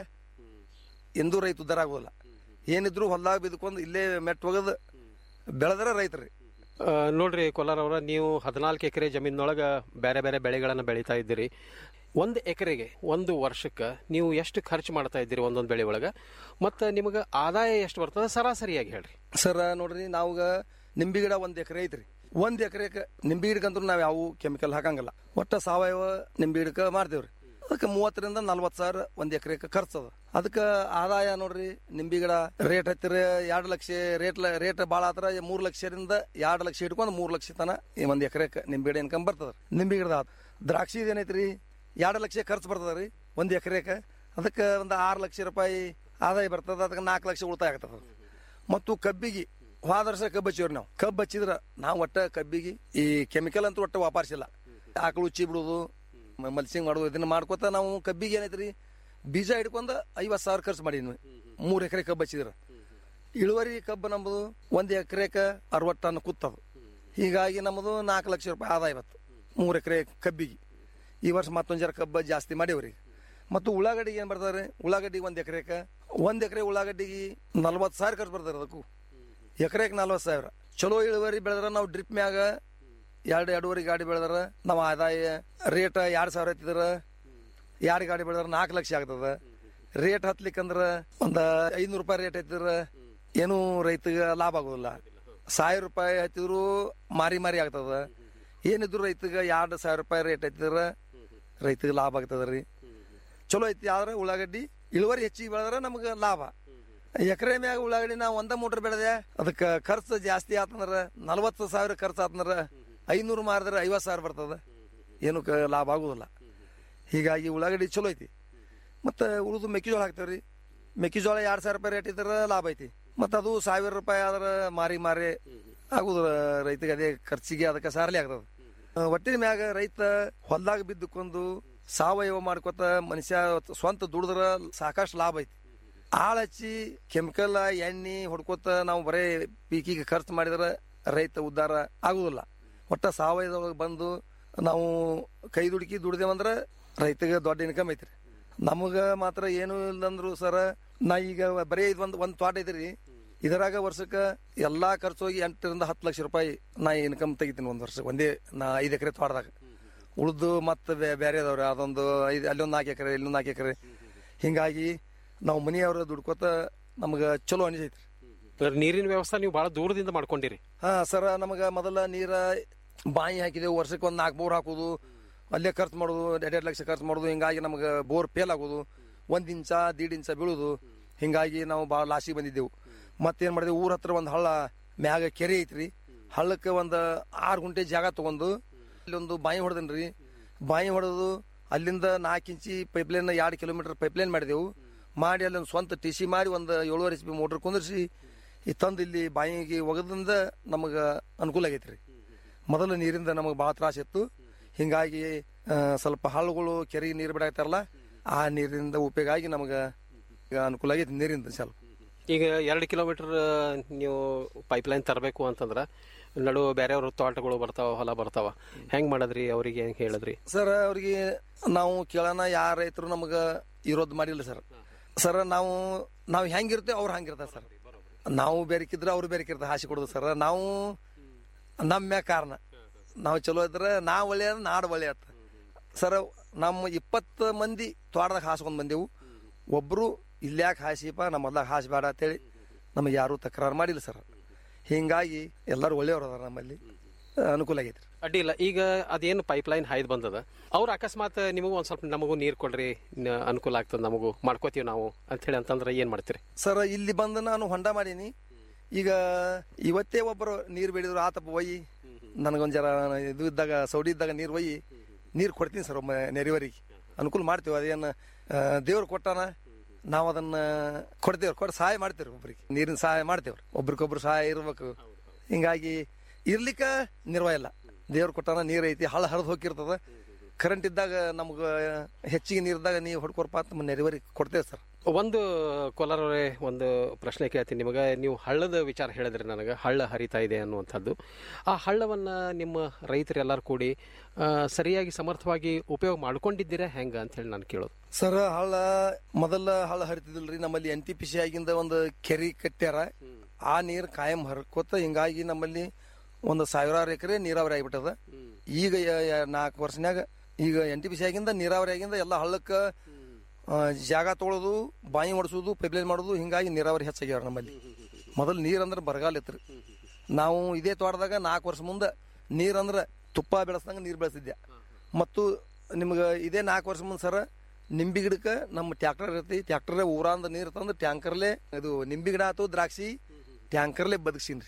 ಎಂದೂ ರೈತ ಉದ್ದಾರ ಆಗೋದಿಲ್ಲ ಏನಿದ್ರು ಹೊಲ್ದಾಗ ಬಿದ್ಕೊಂಡು ಇಲ್ಲೇ ಮೆಟ್ ಒಗದು ಬೆಳೆದ್ರೆ ರೈತರಿ ಆ, ನೋಡ್ರಿ ಕೊಲಾರ್ ಅವರ ನೀವು ಹದಿನಾಲ್ಕು ಎಕರೆ ಜಮೀನೊಳಗೆ ಬೇರೆ ಬೇರೆ ಬೆಳೆಗಳನ್ನು ಬೆಳೀತಾ ಇದ್ದೀರಿ ಒಂದು ಎಕರೆಗೆ ಒಂದು ವರ್ಷಕ್ಕೆ ನೀವು ಎಷ್ಟು ಖರ್ಚು ಮಾಡ್ತಾ ಇದ್ದೀರಿ ಒಂದೊಂದು ಬೆಳೆ ಒಳಗೆ ಮತ್ತು ನಿಮಗೆ ಆದಾಯ ಎಷ್ಟು ಬರ್ತದೆ ಸರಾಸರಿಯಾಗಿ ಹೇಳ್ರಿ ಸರ್ ನೋಡ್ರಿ ನಾವಾಗ ನಿಂಬಿ ಗಿಡ ಒಂದ್ ಎಕರೆ ಐತ್ರಿ ಒಂದ್ ಎಕರೆಗೆ ನಿಂಬಿ ಗಿಡಕ್ಕಂತೂ ನಾವ್ ಯಾವ ಕೆಮಿಕಲ್ ಹಾಕಂಗಿಲ್ಲ ಒಟ್ಟ ಸಾವಯವ ನಿಂಬಿ ಗಿಡಕ್ಕೆ ಮಾಡ್ತೇವ್ರಿ ಅದಕ್ಕೆ ಮೂವತ್ತರಿಂದ ನಲ್ವತ್ತು ಸಾವಿರ ಒಂದ್ ಎಕರೆಗೆ ಖರ್ಚದ ಅದಕ್ಕೆ ಆದಾಯ ನೋಡ್ರಿ ನಿಂಬಿ ಗಿಡ ರೇಟ್ ಹತ್ತಿರ ಎರಡು ಲಕ್ಷ ರೇಟ್ ರೇಟ್ ಭಾಳ ಆತರ ಮೂರ್ ಲಕ್ಷದಿಂದ ಎರಡು ಲಕ್ಷ ಇಟ್ಕೊಂಡು ಮೂರ್ ಲಕ್ಷ ತನ ಈ ಒಂದ್ ಎಕರೆಗೆ ನಿಂಬಿ ಗಿಡ ಇನ್ಕಮ್ ಬರ್ತದ ನಿಂಬಿ ಗಿಡದ ದ್ರಾಕ್ಷಿ ಏನೈತ್ರಿ ಎರಡು ಲಕ್ಷ ಖರ್ಚು ಬರ್ತದ ರೀ ಒಂದ್ ಎಕರೆಗೆ ಅದಕ್ಕೆ ಒಂದು ಆರು ಲಕ್ಷ ರೂಪಾಯಿ ಆದಾಯ ಬರ್ತದ ಅದಕ್ಕೆ ನಾಲ್ಕು ಲಕ್ಷ ಉಳಿತಾಯ ಆಗ್ತದ ಮತ್ತು ಕಬ್ಬಿಗೆ ಹೋದ ವರ್ಷ ಕಬ್ಬು ಹಚ್ಚಿವ್ರಿ ನಾವು ಕಬ್ಬು ಹಚ್ಚಿದ್ರ ನಾವು ಒಟ್ಟ ಕಬ್ಬಿಗೆ ಈ ಕೆಮಿಕಲ್ ಅಂತೂ ಒಟ್ಟ ವಾಪರ್ಸಿಲ್ಲ ಆಕಳು ಉಚ್ಚಿ ಬಿಡುದು ಮಲ್ಸಿಂಗ್ ಮಾಡೋದು ಇದನ್ನ ಮಾಡ್ಕೊತ ನಾವು ಕಬ್ಬಿಗೆ ಏನೈತ್ರಿ ಬೀಜ ಹಿಡ್ಕೊಂಡು ಐವತ್ತು ಸಾವಿರ ಖರ್ಚು ಮಾಡೀನಿ ಮೂರು ಎಕರೆ ಕಬ್ಬು ಹಚ್ಚಿದ್ರ ಇಳುವರಿ ಕಬ್ಬು ನಮ್ಮದು ಒಂದು ಎಕರೆಗೆ ಅರವತ್ತು ಟನ್ ಕೂತದು ಹೀಗಾಗಿ ನಮ್ಮದು ನಾಲ್ಕು ಲಕ್ಷ ರೂಪಾಯಿ ಆದಾಯ ಇವತ್ತು ಮೂರು ಎಕರೆ ಕಬ್ಬಿಗೆ ಈ ವರ್ಷ ಮತ್ತೊಂದು ಜರ ಕಬ್ಬು ಜಾಸ್ತಿ ಮಾಡೇವ್ರಿ ಮತ್ತು ಉಳ್ಳಾಗಡ್ಡಿಗೆ ಏನು ಬರ್ತಾರೆ ಉಳ್ಳಾಗಡ್ಡಿಗೆ ಒಂದು ಎಕರೆಗೆ ಒಂದು ಎಕರೆ ಉಳ್ಳಾಗಡ್ಡಿಗೆ ನಲ್ವತ್ತು ಸಾವಿರ ಖರ್ಚು ಬರ್ತಾರೆ ಅದಕ್ಕೂ ಎಕರೆಗೆ ನಲ್ವತ್ತು ಸಾವಿರ ಚಲೋ ಇಳುವರಿ ಬೆಳೆದ್ರೆ ನಾವು ಡ್ರಿಪ್ ಮ್ಯಾಗ ಎರಡು ಎರಡೂವರೆ ಗಾಡಿ ಬೆಳೆದ್ರೆ ನಾವು ಆದಾಯ ರೇಟ್ ಎರಡು ಸಾವಿರ ಐತಿದ್ರ ಎರಡು ಗಾಡಿ ಬೆಳೆದ್ರೆ ನಾಲ್ಕು ಲಕ್ಷ ಆಗ್ತದ ರೇಟ್ ಹತ್ಲಿಕ್ಕಂದ್ರ ಒಂದು ಐನೂರು ರೂಪಾಯಿ ರೇಟ್ ಐತಿದ್ರ ಏನೂ ರೈತಗೆ ಲಾಭ ಆಗೋದಿಲ್ಲ ಸಾವಿರ ರೂಪಾಯಿ ಹತ್ತಿದ್ರು ಮಾರಿ ಮಾರಿ ಆಗ್ತದ ಏನಿದ್ರು ರೈತಗೆ ಎರಡು ಸಾವಿರ ರೂಪಾಯಿ ರೇಟ್ ಐತಿದ್ರ ರೈತಗೆ ಲಾಭ ಆಗ್ತದ ರೀ ಚಲೋ ಐತಿ ಆದ್ರೆ ಉಳ್ಳಾಗಡ್ಡಿ ಇಳುವರಿ ಹೆಚ್ಚಿಗೆ ಬೆಳೆದ್ರೆ ನಮಗೆ ಲಾಭ ಎಕರೆ ಮ್ಯಾಗ ಉಳ್ಳಾಗಡ್ಡಿ ನಾವು ಒಂದ ಮೋಟ್ರ್ ಬೆಳೆದೆ ಅದಕ್ಕೆ ಖರ್ಚು ಜಾಸ್ತಿ ಆತಂದ್ರ ನಲ್ವತ್ತು ಸಾವಿರ ಖರ್ಚು ಆತಂದ್ರ ಐನೂರು ಮಾರಿದ್ರೆ ಐವತ್ತು ಸಾವಿರ ಬರ್ತದ ಏನು ಕ ಲಾಭ ಆಗುದಿಲ್ಲ ಹೀಗಾಗಿ ಉಳ್ಳಾಗಡ್ಡಿ ಚಲೋ ಐತಿ ಮತ್ತು ಉಳಿದು ಮೆಕ್ಕೆಜೋಳ ಹಾಕ್ತೇವ್ರಿ ಮೆಕ್ಕೆಜೋಳ ಎರಡು ಸಾವಿರ ರೂಪಾಯಿ ರೇಟ್ ಇದ್ರೆ ಲಾಭ ಐತಿ ಮತ್ತು ಅದು ಸಾವಿರ ರೂಪಾಯಿ ಆದ್ರೆ ಮಾರಿ ಮಾರಿ ಆಗುದು ರೈತಗೆ ಅದೇ ಖರ್ಚಿಗೆ ಅದಕ್ಕೆ ಸಾರಲಿ ಆಗ್ತದ ಆ, ಒಟ್ಟಿನ ಮ್ಯಾಗ ರೈತ ಹೊಲ್ದಾಗ ಬಿದ್ದುಕೊಂಡು ಸಾವಯವ ಮಾಡ್ಕೊತ ಮನುಷ್ಯ ಸ್ವಂತ ದುಡಿದ್ರ ಸಾಕಷ್ಟು ಲಾಭ ಐತಿ ಆಳ್ ಹಚ್ಚಿ ಕೆಮಿಕಲ್ ಎಣ್ಣೆ ಹೊಡ್ಕೋತ ನಾವು ಬರೇ ಪೀಕಿಗೆ ಖರ್ಚು ಮಾಡಿದ್ರೆ ರೈತ ಉದ್ಧಾರ ಆಗುದಿಲ್ಲ ಒಟ್ಟ ಸಾವಯವದೊಳಗೆ ಬಂದು ನಾವು ಕೈ ದುಡುಕಿ ದುಡ್ದೇವಂದ್ರೆ ರೈತಗೆ ದೊಡ್ಡ ಇನ್ಕಮ್ ಐತ್ರಿ ನಮಗ ಮಾತ್ರ ಏನು ಇಲ್ಲಂದ್ರು ಸರ ನಾ ಈಗ ಬರೀ ಇದು ಒಂದು ಒಂದು ತೋಟ ಐತ್ರಿ ಇದರಾಗ ವರ್ಷಕ್ಕೆ ಎಲ್ಲಾ ಖರ್ಚು ಹೋಗಿ ಎಂಟರಿಂದ ಹತ್ತು ಲಕ್ಷ ರೂಪಾಯಿ ನಾ ಇನ್ಕಮ್ ತೆಗಿತೀನಿ ಒಂದು ವರ್ಷಕ್ಕೆ ಒಂದೇ ನಾ ಐದು ಎಕರೆ ತೋಟದಾಗ ಉಳ್ದು ಮತ್ತೆ ಬೇರೆ ಅದಾವ್ರಿ ಅದೊಂದು ಐದು ಅಲ್ಲೊಂದು ನಾಲ್ಕು ಎಕರೆ ಇಲ್ಲೊಂದು ನಾಲ್ಕು ಎಕರೆ ಹಿಂಗಾಗಿ ನಾವು ಮನೆಯವ್ರ ದುಡ್ಕೋತ ನಮ್ಗೆ ಚಲೋ ಅನಿಸೈತ್ರಿ ಅಂದ್ರೆ ನೀರಿನ ವ್ಯವಸ್ಥೆ ನೀವು ಬಹಳ ದೂರದಿಂದ ಮಾಡ್ಕೊಂಡಿರಿ ಹಾ ಸರ ನಮಗ ಮೊದಲ ನೀರ ಬಾಯಿ ಹಾಕಿದೆವು ವರ್ಷಕ್ಕೆ ಒಂದು ನಾಲ್ಕು ಬೋರ್ ಹಾಕೋದು ಅಲ್ಲೇ ಖರ್ಚು ಮಾಡೋದು ಎರಡೆರಡು ಲಕ್ಷ ಖರ್ಚು ಮಾಡೋದು ಹಿಂಗಾಗಿ ನಮ್ಗೆ ಬೋರ್ ಫೇಲ್ ಆಗೋದು ಒಂದು ಇಂಚ ದೀಡ್ ಇಂಚ ಬೀಳೋದು ಹಿಂಗಾಗಿ ನಾವು ಭಾಳ ಲಾಸಿಗೆ ಬಂದಿದ್ದೆವು ಮತ್ತೇನು ಮಾಡಿದೆವು ಊರ ಹತ್ರ ಒಂದು ಹಳ್ಳ ಮ್ಯಾಗ ಕೆರೆ ಐತ್ರಿ ಹಳ್ಳಕ್ಕೆ ಒಂದು ಆರು ಗುಂಟೆ ಜಾಗ ತಗೊಂಡು ಇಲ್ಲೊಂದು ಬಾಯಿ ಹೊಡೆದನ್ರಿ ಬಾಯಿ ಹೊಡೆದು ಅಲ್ಲಿಂದ ನಾಲ್ಕು ಇಂಚಿ ಪೈಪ್ಲೈನ್ ಎರಡು ಕಿಲೋಮೀಟರ್ ಪೈಪ್ಲೈನ್ ಮಾಡಿದೆವು ಮಾಡಿ ಅಲ್ಲಿ ಒಂದು ಸ್ವಂತ ಟಿ ಸಿ ಮಾಡಿ ಒಂದು ಏಳುವರೆ ಎಚ್ ಪಿ ಮೋಟ್ರ್ ಕುಂದಿರ್ಸಿ ಈ ತಂದು ಇಲ್ಲಿ ಬಾಯಿಗೆ ಒಗದಿಂದ ನಮಗೆ ಅನುಕೂಲ ಆಗೈತೆ ರೀ ಮೊದಲು ನೀರಿಂದ ನಮಗೆ ಭಾಳ ತ್ರಾಸ ಇತ್ತು ಹಿಂಗಾಗಿ ಆ, ಸ್ವಲ್ಪ ಹಳ್ಳಗಳು ಕೆರೆ ನೀರು ಬಿಡಾಕ್ತಾರಲ್ಲ ಆ ನೀರಿನಿಂದ ಉಪಯೋಗ ಆಗಿ ನಮಗೆ ಅನುಕೂಲ ಆಗೈತೆ ನೀರಿಂದ ಸ್ವಲ್ಪ ಈಗ ಎರಡು ಕಿಲೋಮೀಟರ್ ನೀವು ಪೈಪ್ಲೈನ್ ತರಬೇಕು ಅಂತಂದ್ರೆ ನಡು ಬೇರೆಯವ್ರ ತೋಟಗಳು ಬರ್ತಾವ ಹೊಲ ಬರ್ತಾವ ಹೆಂಗ್ ಮಾಡದ್ರಿ ಅವರಿಗೆ ಹೆಂಗ್ ಹೇಳಿದ್ರಿ ಸರ್ ಅವ್ರಿಗೆ ನಾವು ಕೇಳೋಣ ಯಾರ ರೈತರು ನಮಗ ಇರೋದು ಮಾಡಿಲ್ಲ ಸರ್ ಸರ್ ನಾವು ನಾವು ಹೆಂಗಿರ್ತೇವೆ ಅವ್ರು ಹಂಗಿರ್ತಾರೆ ಸರ್ ನಾವು ಬೇರೆಕಿದ್ರೆ ಅವ್ರು ಬೇರೆಕಿರ್ತಾರೆ ಹಾಸಿ ಕೊಡೋದು ಸರ್ ನಾವು ನಮ್ಮ ಕಾರಣ ನಾವು ಚಲೋ ಇದ್ರೆ ನಾ ಒಳ್ಳೆಯ ನಾಡು ಒಳ್ಳೆಯ ಸರ್ ನಮ್ಮ ಇಪ್ಪತ್ತು ಮಂದಿ ತೋಟದಾಗ ಹಾಸ್ಕೊಂಡ್ ಬಂದೆವು ಒಬ್ರು ಇಲ್ಯಾಕೆ ಹಾಸಿಪ್ಪ ನಮ್ಮ ಮೊದ್ಲಾಗ ಹಾಸಬೇಡ ಅಂತೇಳಿ ನಮಗೆ ಯಾರು ತಕರಾರು ಮಾಡಿಲ್ಲ ಸರ್ ಹಿಂಗಾಗಿ ಎಲ್ಲರೂ ಒಳ್ಳೆಯವ್ರು ಅದಾರ ನಮ್ಮಲ್ಲಿ ಅನುಕೂಲ ಆಗೈತೆ ಅಡ್ಡಿ ಇಲ್ಲ ಈಗ ಅದೇನು ಪೈಪ್ ಲೈನ್ ಹಾಯ್ದು ಬಂದದ ಅವ್ರು ಅಕಸ್ಮಾತ್ ನಿಮಗೂ ಒಂದ್ ಸ್ವಲ್ಪ ನಮಗೂ ನೀರ್ ಕೊಡ್ರಿ ನ- ಅನುಕೂಲ ಆಗ್ತದ ನಮಗೂ ಮಾಡ್ಕೋತೀವಿ ನಾವು ಅಂತ ಹೇಳಿ ಅಂತಂದ್ರೆ ಏನ್ ಮಾಡ್ತೀರಿ ಸರ್ ಇಲ್ಲಿ ಬಂದು ನಾನು ಹೊಂಡ ಮಾಡೀನಿ ಈಗ ಇವತ್ತೇ ಒಬ್ಬರು ನೀರು ಬೇಡಿದ್ರು ಆತಪ್ಪ ಒಯ್ಯಿ ನನಗೊಂದು ಜರ ಇದು ಇದ್ದಾಗ ಸೌಡಿ ಇದ್ದಾಗ ನೀರು ಒಯ್ಯಿ ನೀರು ಕೊಡ್ತೀನಿ ಸರ್ ಒಮ್ಮೆ ನೆರೆಯವರಿಗೆ ಅನುಕೂಲ ಮಾಡ್ತೀವಿ ಅದೇನು ದೇವ್ರು ಕೊಟ್ಟಾನ ನಾವು ಅದನ್ನ ಕೊಡ್ತೇವ್ರಿ ಕೊಟ್ಟು ಸಹಾಯ ಮಾಡ್ತೇವ್ರಿ ಒಬ್ರಿಗೆ ನೀರಿನ ಸಹಾಯ ಮಾಡ್ತೇವ್ರಿ ಒಬ್ರಿಗೊಬ್ರು ಸಹಾಯ ಇರ್ಬೇಕು ಹಿಂಗಾಗಿ ಇರ್ಲಿಕ್ಕ ನಿರ್ವಾಹ ಇಲ್ಲ ದೇವ್ರು ಕೊಟ್ಟಾನ ನೀರು ಐತಿ ಹಳ್ಳ ಹರಿದು ಹೋಗಿರ್ತದ ಕರೆಂಟ್ ಇದ್ದಾಗ ನಮ್ಗೆ ಹೆಚ್ಚಿಗೆ ನೀರಿದ್ದಾಗ ನೀವು ಹೊಡ್ಕೊರ್ಪ ಅಂತ ನಮ್ಮ ನೆರೆಯವರಿಗೆ ಕೊಡ್ತೇವೆ ಸರ್ ಒಂದು ಕೋಲಾರವರೇ ಒಂದು ಪ್ರಶ್ನೆ ಕೇಳ್ತೀನಿ ನಿಮಗೆ ನೀವು ಹಳ್ಳದ ವಿಚಾರ ಹೇಳಿದ್ರಿ ನನಗೆ ಹಳ್ಳ ಹರಿತಾ ಇದೆ ಅನ್ನುವಂಥದ್ದು ಆ ಹಳ್ಳವನ್ನ ನಿಮ್ಮ ರೈತರೆಲ್ಲರೂ ಕೂಡಿ ಆ, ಸರಿಯಾಗಿ ಸಮರ್ಥವಾಗಿ ಉಪಯೋಗ ಮಾಡ್ಕೊಂಡಿದ್ದೀರಾ ಹೆಂಗ ಅಂತ ಹೇಳಿ ನಾನು ಕೇಳೋದು ಸರ್ ಹಳ್ಳ ಮೊದಲ ಹಳ್ಳ ಹರಿತಿದಿಲ್ರಿ ನಮ್ಮಲ್ಲಿ ಎನ್ ಟಿ ಪಿ ಸಿ ಆಗಿಂದ ಒಂದು ಕೆರಿ ಕಟ್ಟ್ಯಾರ ಆ ನೀರು ಕಾಯಂ ಹರ್ಕೋತ ಹಿಂಗಾಗಿ ನಮ್ಮಲ್ಲಿ ಒಂದು ಸಾವಿರಾರು ಎಕರೆ ನೀರಾವರಿ ಆಗಿಬಿಟ್ಟದ ಈಗ ಯ- ಯ- ನಾಲ್ಕು ವರ್ಷನ್ಯಾಗ ಈಗ ಎನ್ ಟಿ ಪಿ ಸಿ ಆಗಿಂದ ನೀರಾವರಿ ಆಗಿಂದ ಎಲ್ಲ ಹಳ್ಳಕ್ಕ ಆ, ಜಾಗ ತೊಳೋದು ಬಾಯಿ ಹೊಡ್ಸೋದು ಪೈಪ್ಲೈನ್ ಮಾಡೋದು ಹಿಂಗಾಗಿ ನೀರಾವರಿ ಹೆಚ್ಚಾಗ್ಯಾವ ನಮ್ಮಲ್ಲಿ ಮೊದಲು ನೀರಂದ್ರೆ ಬರಗಾಲ ಇತ್ತು ನಾವು ಇದೇ ತೋಟದಾಗ ನಾಲ್ಕು ವರ್ಷ ಮುಂದೆ ನೀರಂದ್ರೆ ತುಪ್ಪ ಬೆಳೆಸ್ದಂಗ ನೀರು ಬೆಳೆಸಿದ್ದೆ ಮತ್ತು ನಿಮ್ಗೆ ಇದೇ ನಾಲ್ಕು ವರ್ಷ ಮುಂದೆ ಸರ ನಿಂಬಿ ಗಿಡಕ್ಕೆ ನಮ್ಮ ಟ್ಯಾಕ್ಟರ್ ಇರ್ತಿ ಟ್ಯಾಕ್ಟರ್ ಊರಾಂದ ನೀರು ತಂದು ಟ್ಯಾಂಕರ್ಲೆ ಇದು ನಿಂಬಿ ಗಿಡ ಆತು ದ್ರಾಕ್ಷಿ ಟ್ಯಾಂಕರ್ಲೆ ಬದುಕ್ಸೀನ್ರಿ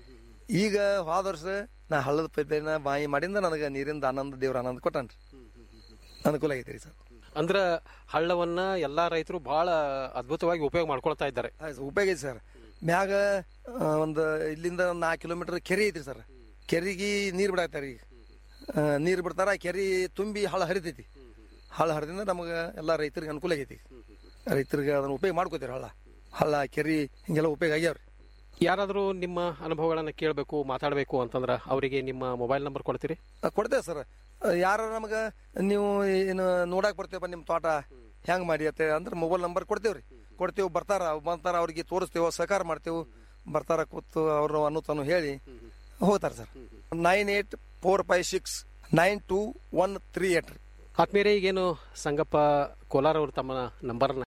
ಈಗ ಹೋದ ವರ್ಷ ನಾ ಹಳ್ಳದ ಪೈಪ್ಲೈನ್ ಬಾಯಿ ಮಾಡಿಂದ ನನಗೆ ನೀರಿಂದ ಆನಂದ ದೇವ್ರ ಆನಂದ ಕೊಟ್ಟಾನ್ರಿ ಅನುಕೂಲ ಆಗೈತೆ ಸರ್ ಅಂದ್ರ ಹಳ್ಳವನ್ನ ಎಲ್ಲಾ ರೈತರು ಬಹಳ ಅದ್ಭುತವಾಗಿ ಉಪಯೋಗ ಮಾಡ್ಕೊಳ್ತಾ ಇದ್ದಾರೆ ಉಪಯೋಗ ಐತಿ ಸರ್ ಮ್ಯಾಗ ಆ, ಒಂದು ಇಲ್ಲಿಂದ ನಾಲ್ಕು ಕಿಲೋಮೀಟರ್ ಕೆರೆ ಐತ್ರಿ ಸರ್ ಕೆರೆಗೆ ನೀರು ಬಿಡಾಕ್ತಾರ ಈಗ ಆ, ನೀರು ಬಿಡ್ತಾರ ಆ ಕೆರೆ ತುಂಬಿ ಹಳ್ಳ ಹರಿತೈತಿ ಹಳ್ಳ ಹರಿದಿಂದ ನಮಗೆ ಎಲ್ಲ ರೈತರಿಗೆ ಅನುಕೂಲ ಆಗೈತಿ ರೈತರಿಗೆ ಅದನ್ನ ಉಪಯೋಗ ಮಾಡ್ಕೋತೀರಿ ಹಳ್ಳ ಹಳ್ಳ ಕೆರೆ ಹಿಂಗೆಲ್ಲ ಉಪಯೋಗ ಆಗ್ಯಾವ್ರಿ ಯಾರಾದರೂ ನಿಮ್ಮ ಅನುಭವಗಳನ್ನ ಕೇಳಬೇಕು ಮಾತಾಡಬೇಕು ಅಂತಂದ್ರ ಅವರಿಗೆ ನಿಮ್ಮ ಮೊಬೈಲ್ ನಂಬರ್ ಕೊಡ್ತೀರಿ ಆ, ಕೊಡ್ತೇವೆ ಸರ್ ಯಾರ ನಮಗೆ ನೀವು ಏನು ನೋಡಕ್ ಬರ್ತೇವಪ್ಪ ನಿಮ್ಮ ತೋಟ ಹೆಂಗ್ ಮಾಡಿ ಅಂತ ಅಂದ್ರೆ ಮೊಬೈಲ್ ನಂಬರ್ ಕೊಡ್ತೇವ್ರಿ ಕೊಡ್ತೇವೆ ಬರ್ತಾರ ಬರ್ತಾರ ಅವ್ರಿಗೆ ತೋರಿಸ್ತೇವೆ ಸಹಕಾರ ಮಾಡ್ತೇವೆ ಬರ್ತಾರ ಕೂತು ಅವರು ಅನ್ನೋತನು ಹೇಳಿ ಹೋಗ್ತಾರೆ sir nine eight four five six nine two one three eight ರೀ ಆತ್ಮೀಯರೇ ಈಗೇನು ಸಂಗಪ್ಪ ಕೋಲಾರ ಅವರು ತಮ್ಮ ನಂಬರ್ನ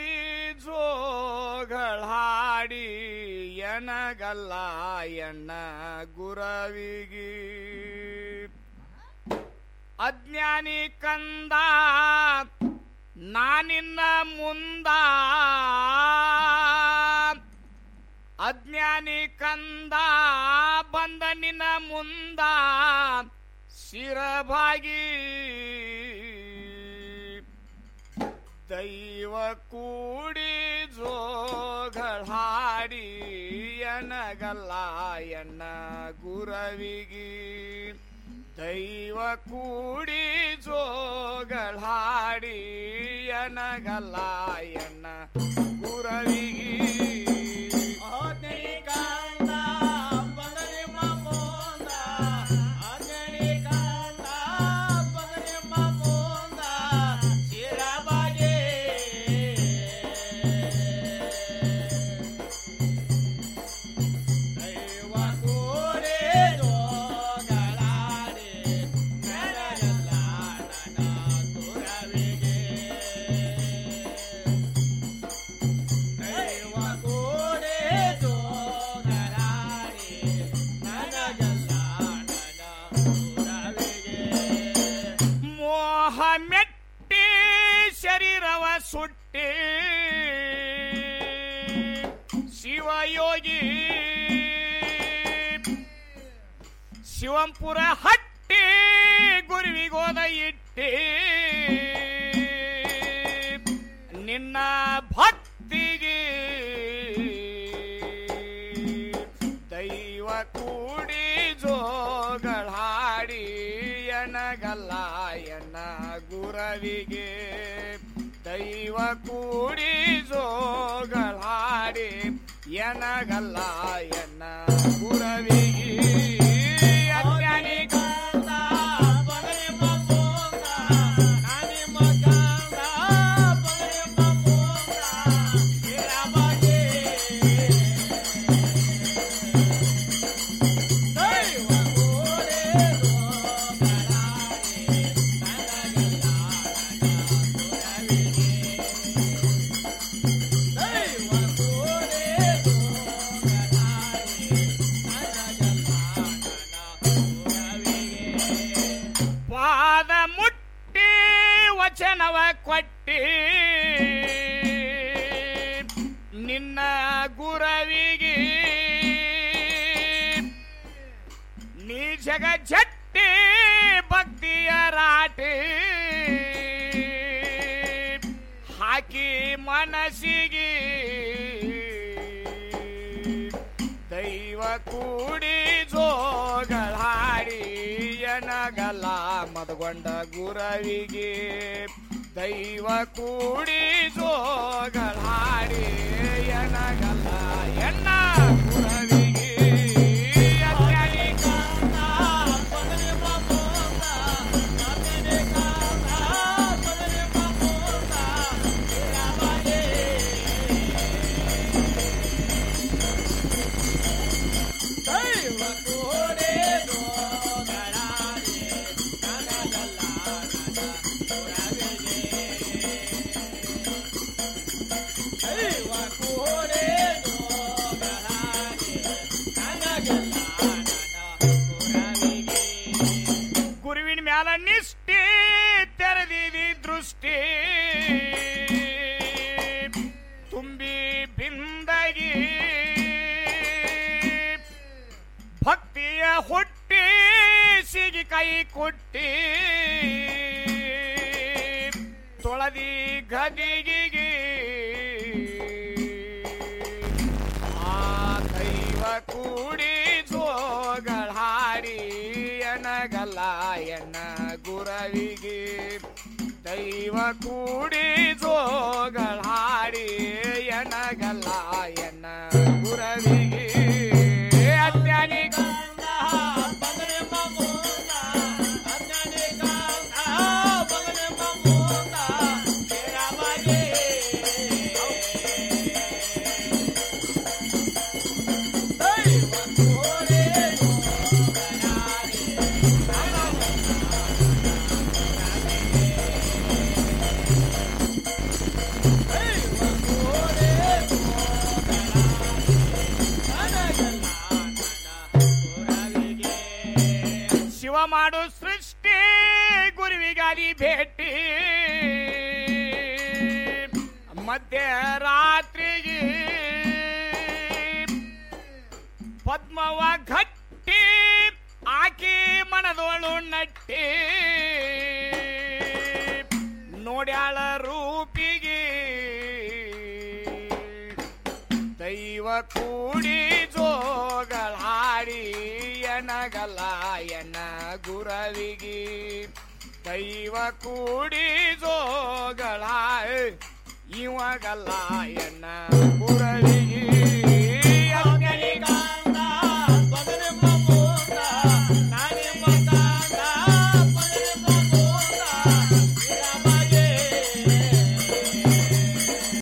ಜೋಗಳಾಡಿ ಎನಗಲ್ಲ ಎಣ್ಣ ಗುರವಿಗಿ ಅಜ್ಞಾನಿ ಕಂದ ನಾನಿನ್ನ ಮುಂದ ಅಜ್ಞಾನಿ ಕಂದ ಬಂದ ನಿನ್ನ ಮುಂದ ಶಿರಭಾಗಿ ದೈವ ಕೂಡಿ ಜೋಗಳಾಡಿ ಎನಗಲ್ಲ ಎನ್ನ ಗುರವಿಗಿ ದೈವ ಕೂಡಿ ಜೋಗಳಾಡಿ ಎನಗಲ್ಲ ಎನ್ನ ಗುರವಿಗಿ ಆಜ್ಞೆ ಕಾಂದ ಬದಲಿ ಮಮೋಂದ ಆಜ್ಞೆ ಕಾಂದ ಬದಲಿ ಮಮೋಂದ ಶಿರಬಗೆ ದೈವ ಕೂಡಿ ಜೋಗಳಾಡಿ ನರಗಲ್ಲ ನನ್ನ ಗುರವಿಗೆ ದೈವ ಕೂಡಿ ಜೋಗಳಾಡಿ ನನಗಲ್ಲ ನನ್ನ ಗುರವಿಗೆ ಮೋಹ ಮೆಟ್ಟಿ ಶರೀರವ ಸುಟ್ಟಿ ಶಿವಯೋಗಿ ಶಿವಂಪುರ ಹಟ್ಟಿ ಗುರುವಿಗೋದ ಇಟ್ಟಿ ನಿನ್ನ ಭಕ್ತಿಗೆ ದೈವ ಕೂಡಿ ಜೋಗಳಾಡಿ ಎನಗಲ್ಲ ಎನ್ನ ಗುರವಿಗೆ ದೈವ ಕೂಡಿ ಜೋಗಳಾಡಿ ಎನಗಲ್ಲ ಎನ್ನ ಗುರವಿಗೆ ಗುರವಿಗೆ ನೀ ಜಗ ಜಟ್ಟಿ ಭಕ್ತಿಯ ರಾಟೆ ಹಾಕಿ ಮನಸ್ಸಿಗೆ ದೈವ ಕೂಡಿ ಜೋಗಳಾಡಿ ಎನಗಲ್ಲ ಮದಗೊಂಡ ಗುರವಿಗೆ ದೈವ ಕೂಡಿ ಜೋಗಳಾಡಿ ಎನಗಲ್ಲ ಎನ್ನ ಗುರವಿಗೆ ಅತ್ಯಾಗಿ ಗುರುವಿನ ಮ್ಯಾಲ ನಿಷ್ಠೆ ತೆರೆದಿವಿ ದೃಷ್ಟಿ ತುಂಬಿ ಬಿಂದಗಿ ಭಕ್ತಿಯ ಹೊಟ್ಟೆ ಸಿಗಿ ಕೈ ಕೊಟ್ಟಿ ತೊಳದಿ ಗದಿಗಿಗೆ ಆ ದೈವ ಕೂಡಿ ಜೋಗಳಾಡಿ ಎನಗಲ್ಲ ಎನ್ನ ಗುರವಿಗೆ ದೈವ ಕೂಡಿ ಜೋಗಳಾಡಿ ಎನಗಲ್ಲ ಎನ್ನ ಗುರವಿಗೆ ಅಜ್ಞಾನಿ ಶಿವ ಮಾಡು ಸೃಷ್ಟಿ ಗುರುವಿಗಾದಿ ಭೇಟಿ ಮಧ್ಯರಾತ್ರಿಗೆ ಪದ್ಮವ ಗಟ್ಟಿ ಆಕಿ ಮನದೋಳು ನಟ್ಟಿ ನೋಡ್ಯಾಳ ರೂಪಿಗೆ ದೈವ ಕೂಡಿ ಜೋಗಳಾಡಿ ಎನಗಲ್ಲ ಎನ್ನ ಗುರವಿಗೆ ದೈವ ಕೂಡಿ ಜೋಗಳ ಇವಾಗಲ್ಲ ಎನ್ನ ಗುರವಿ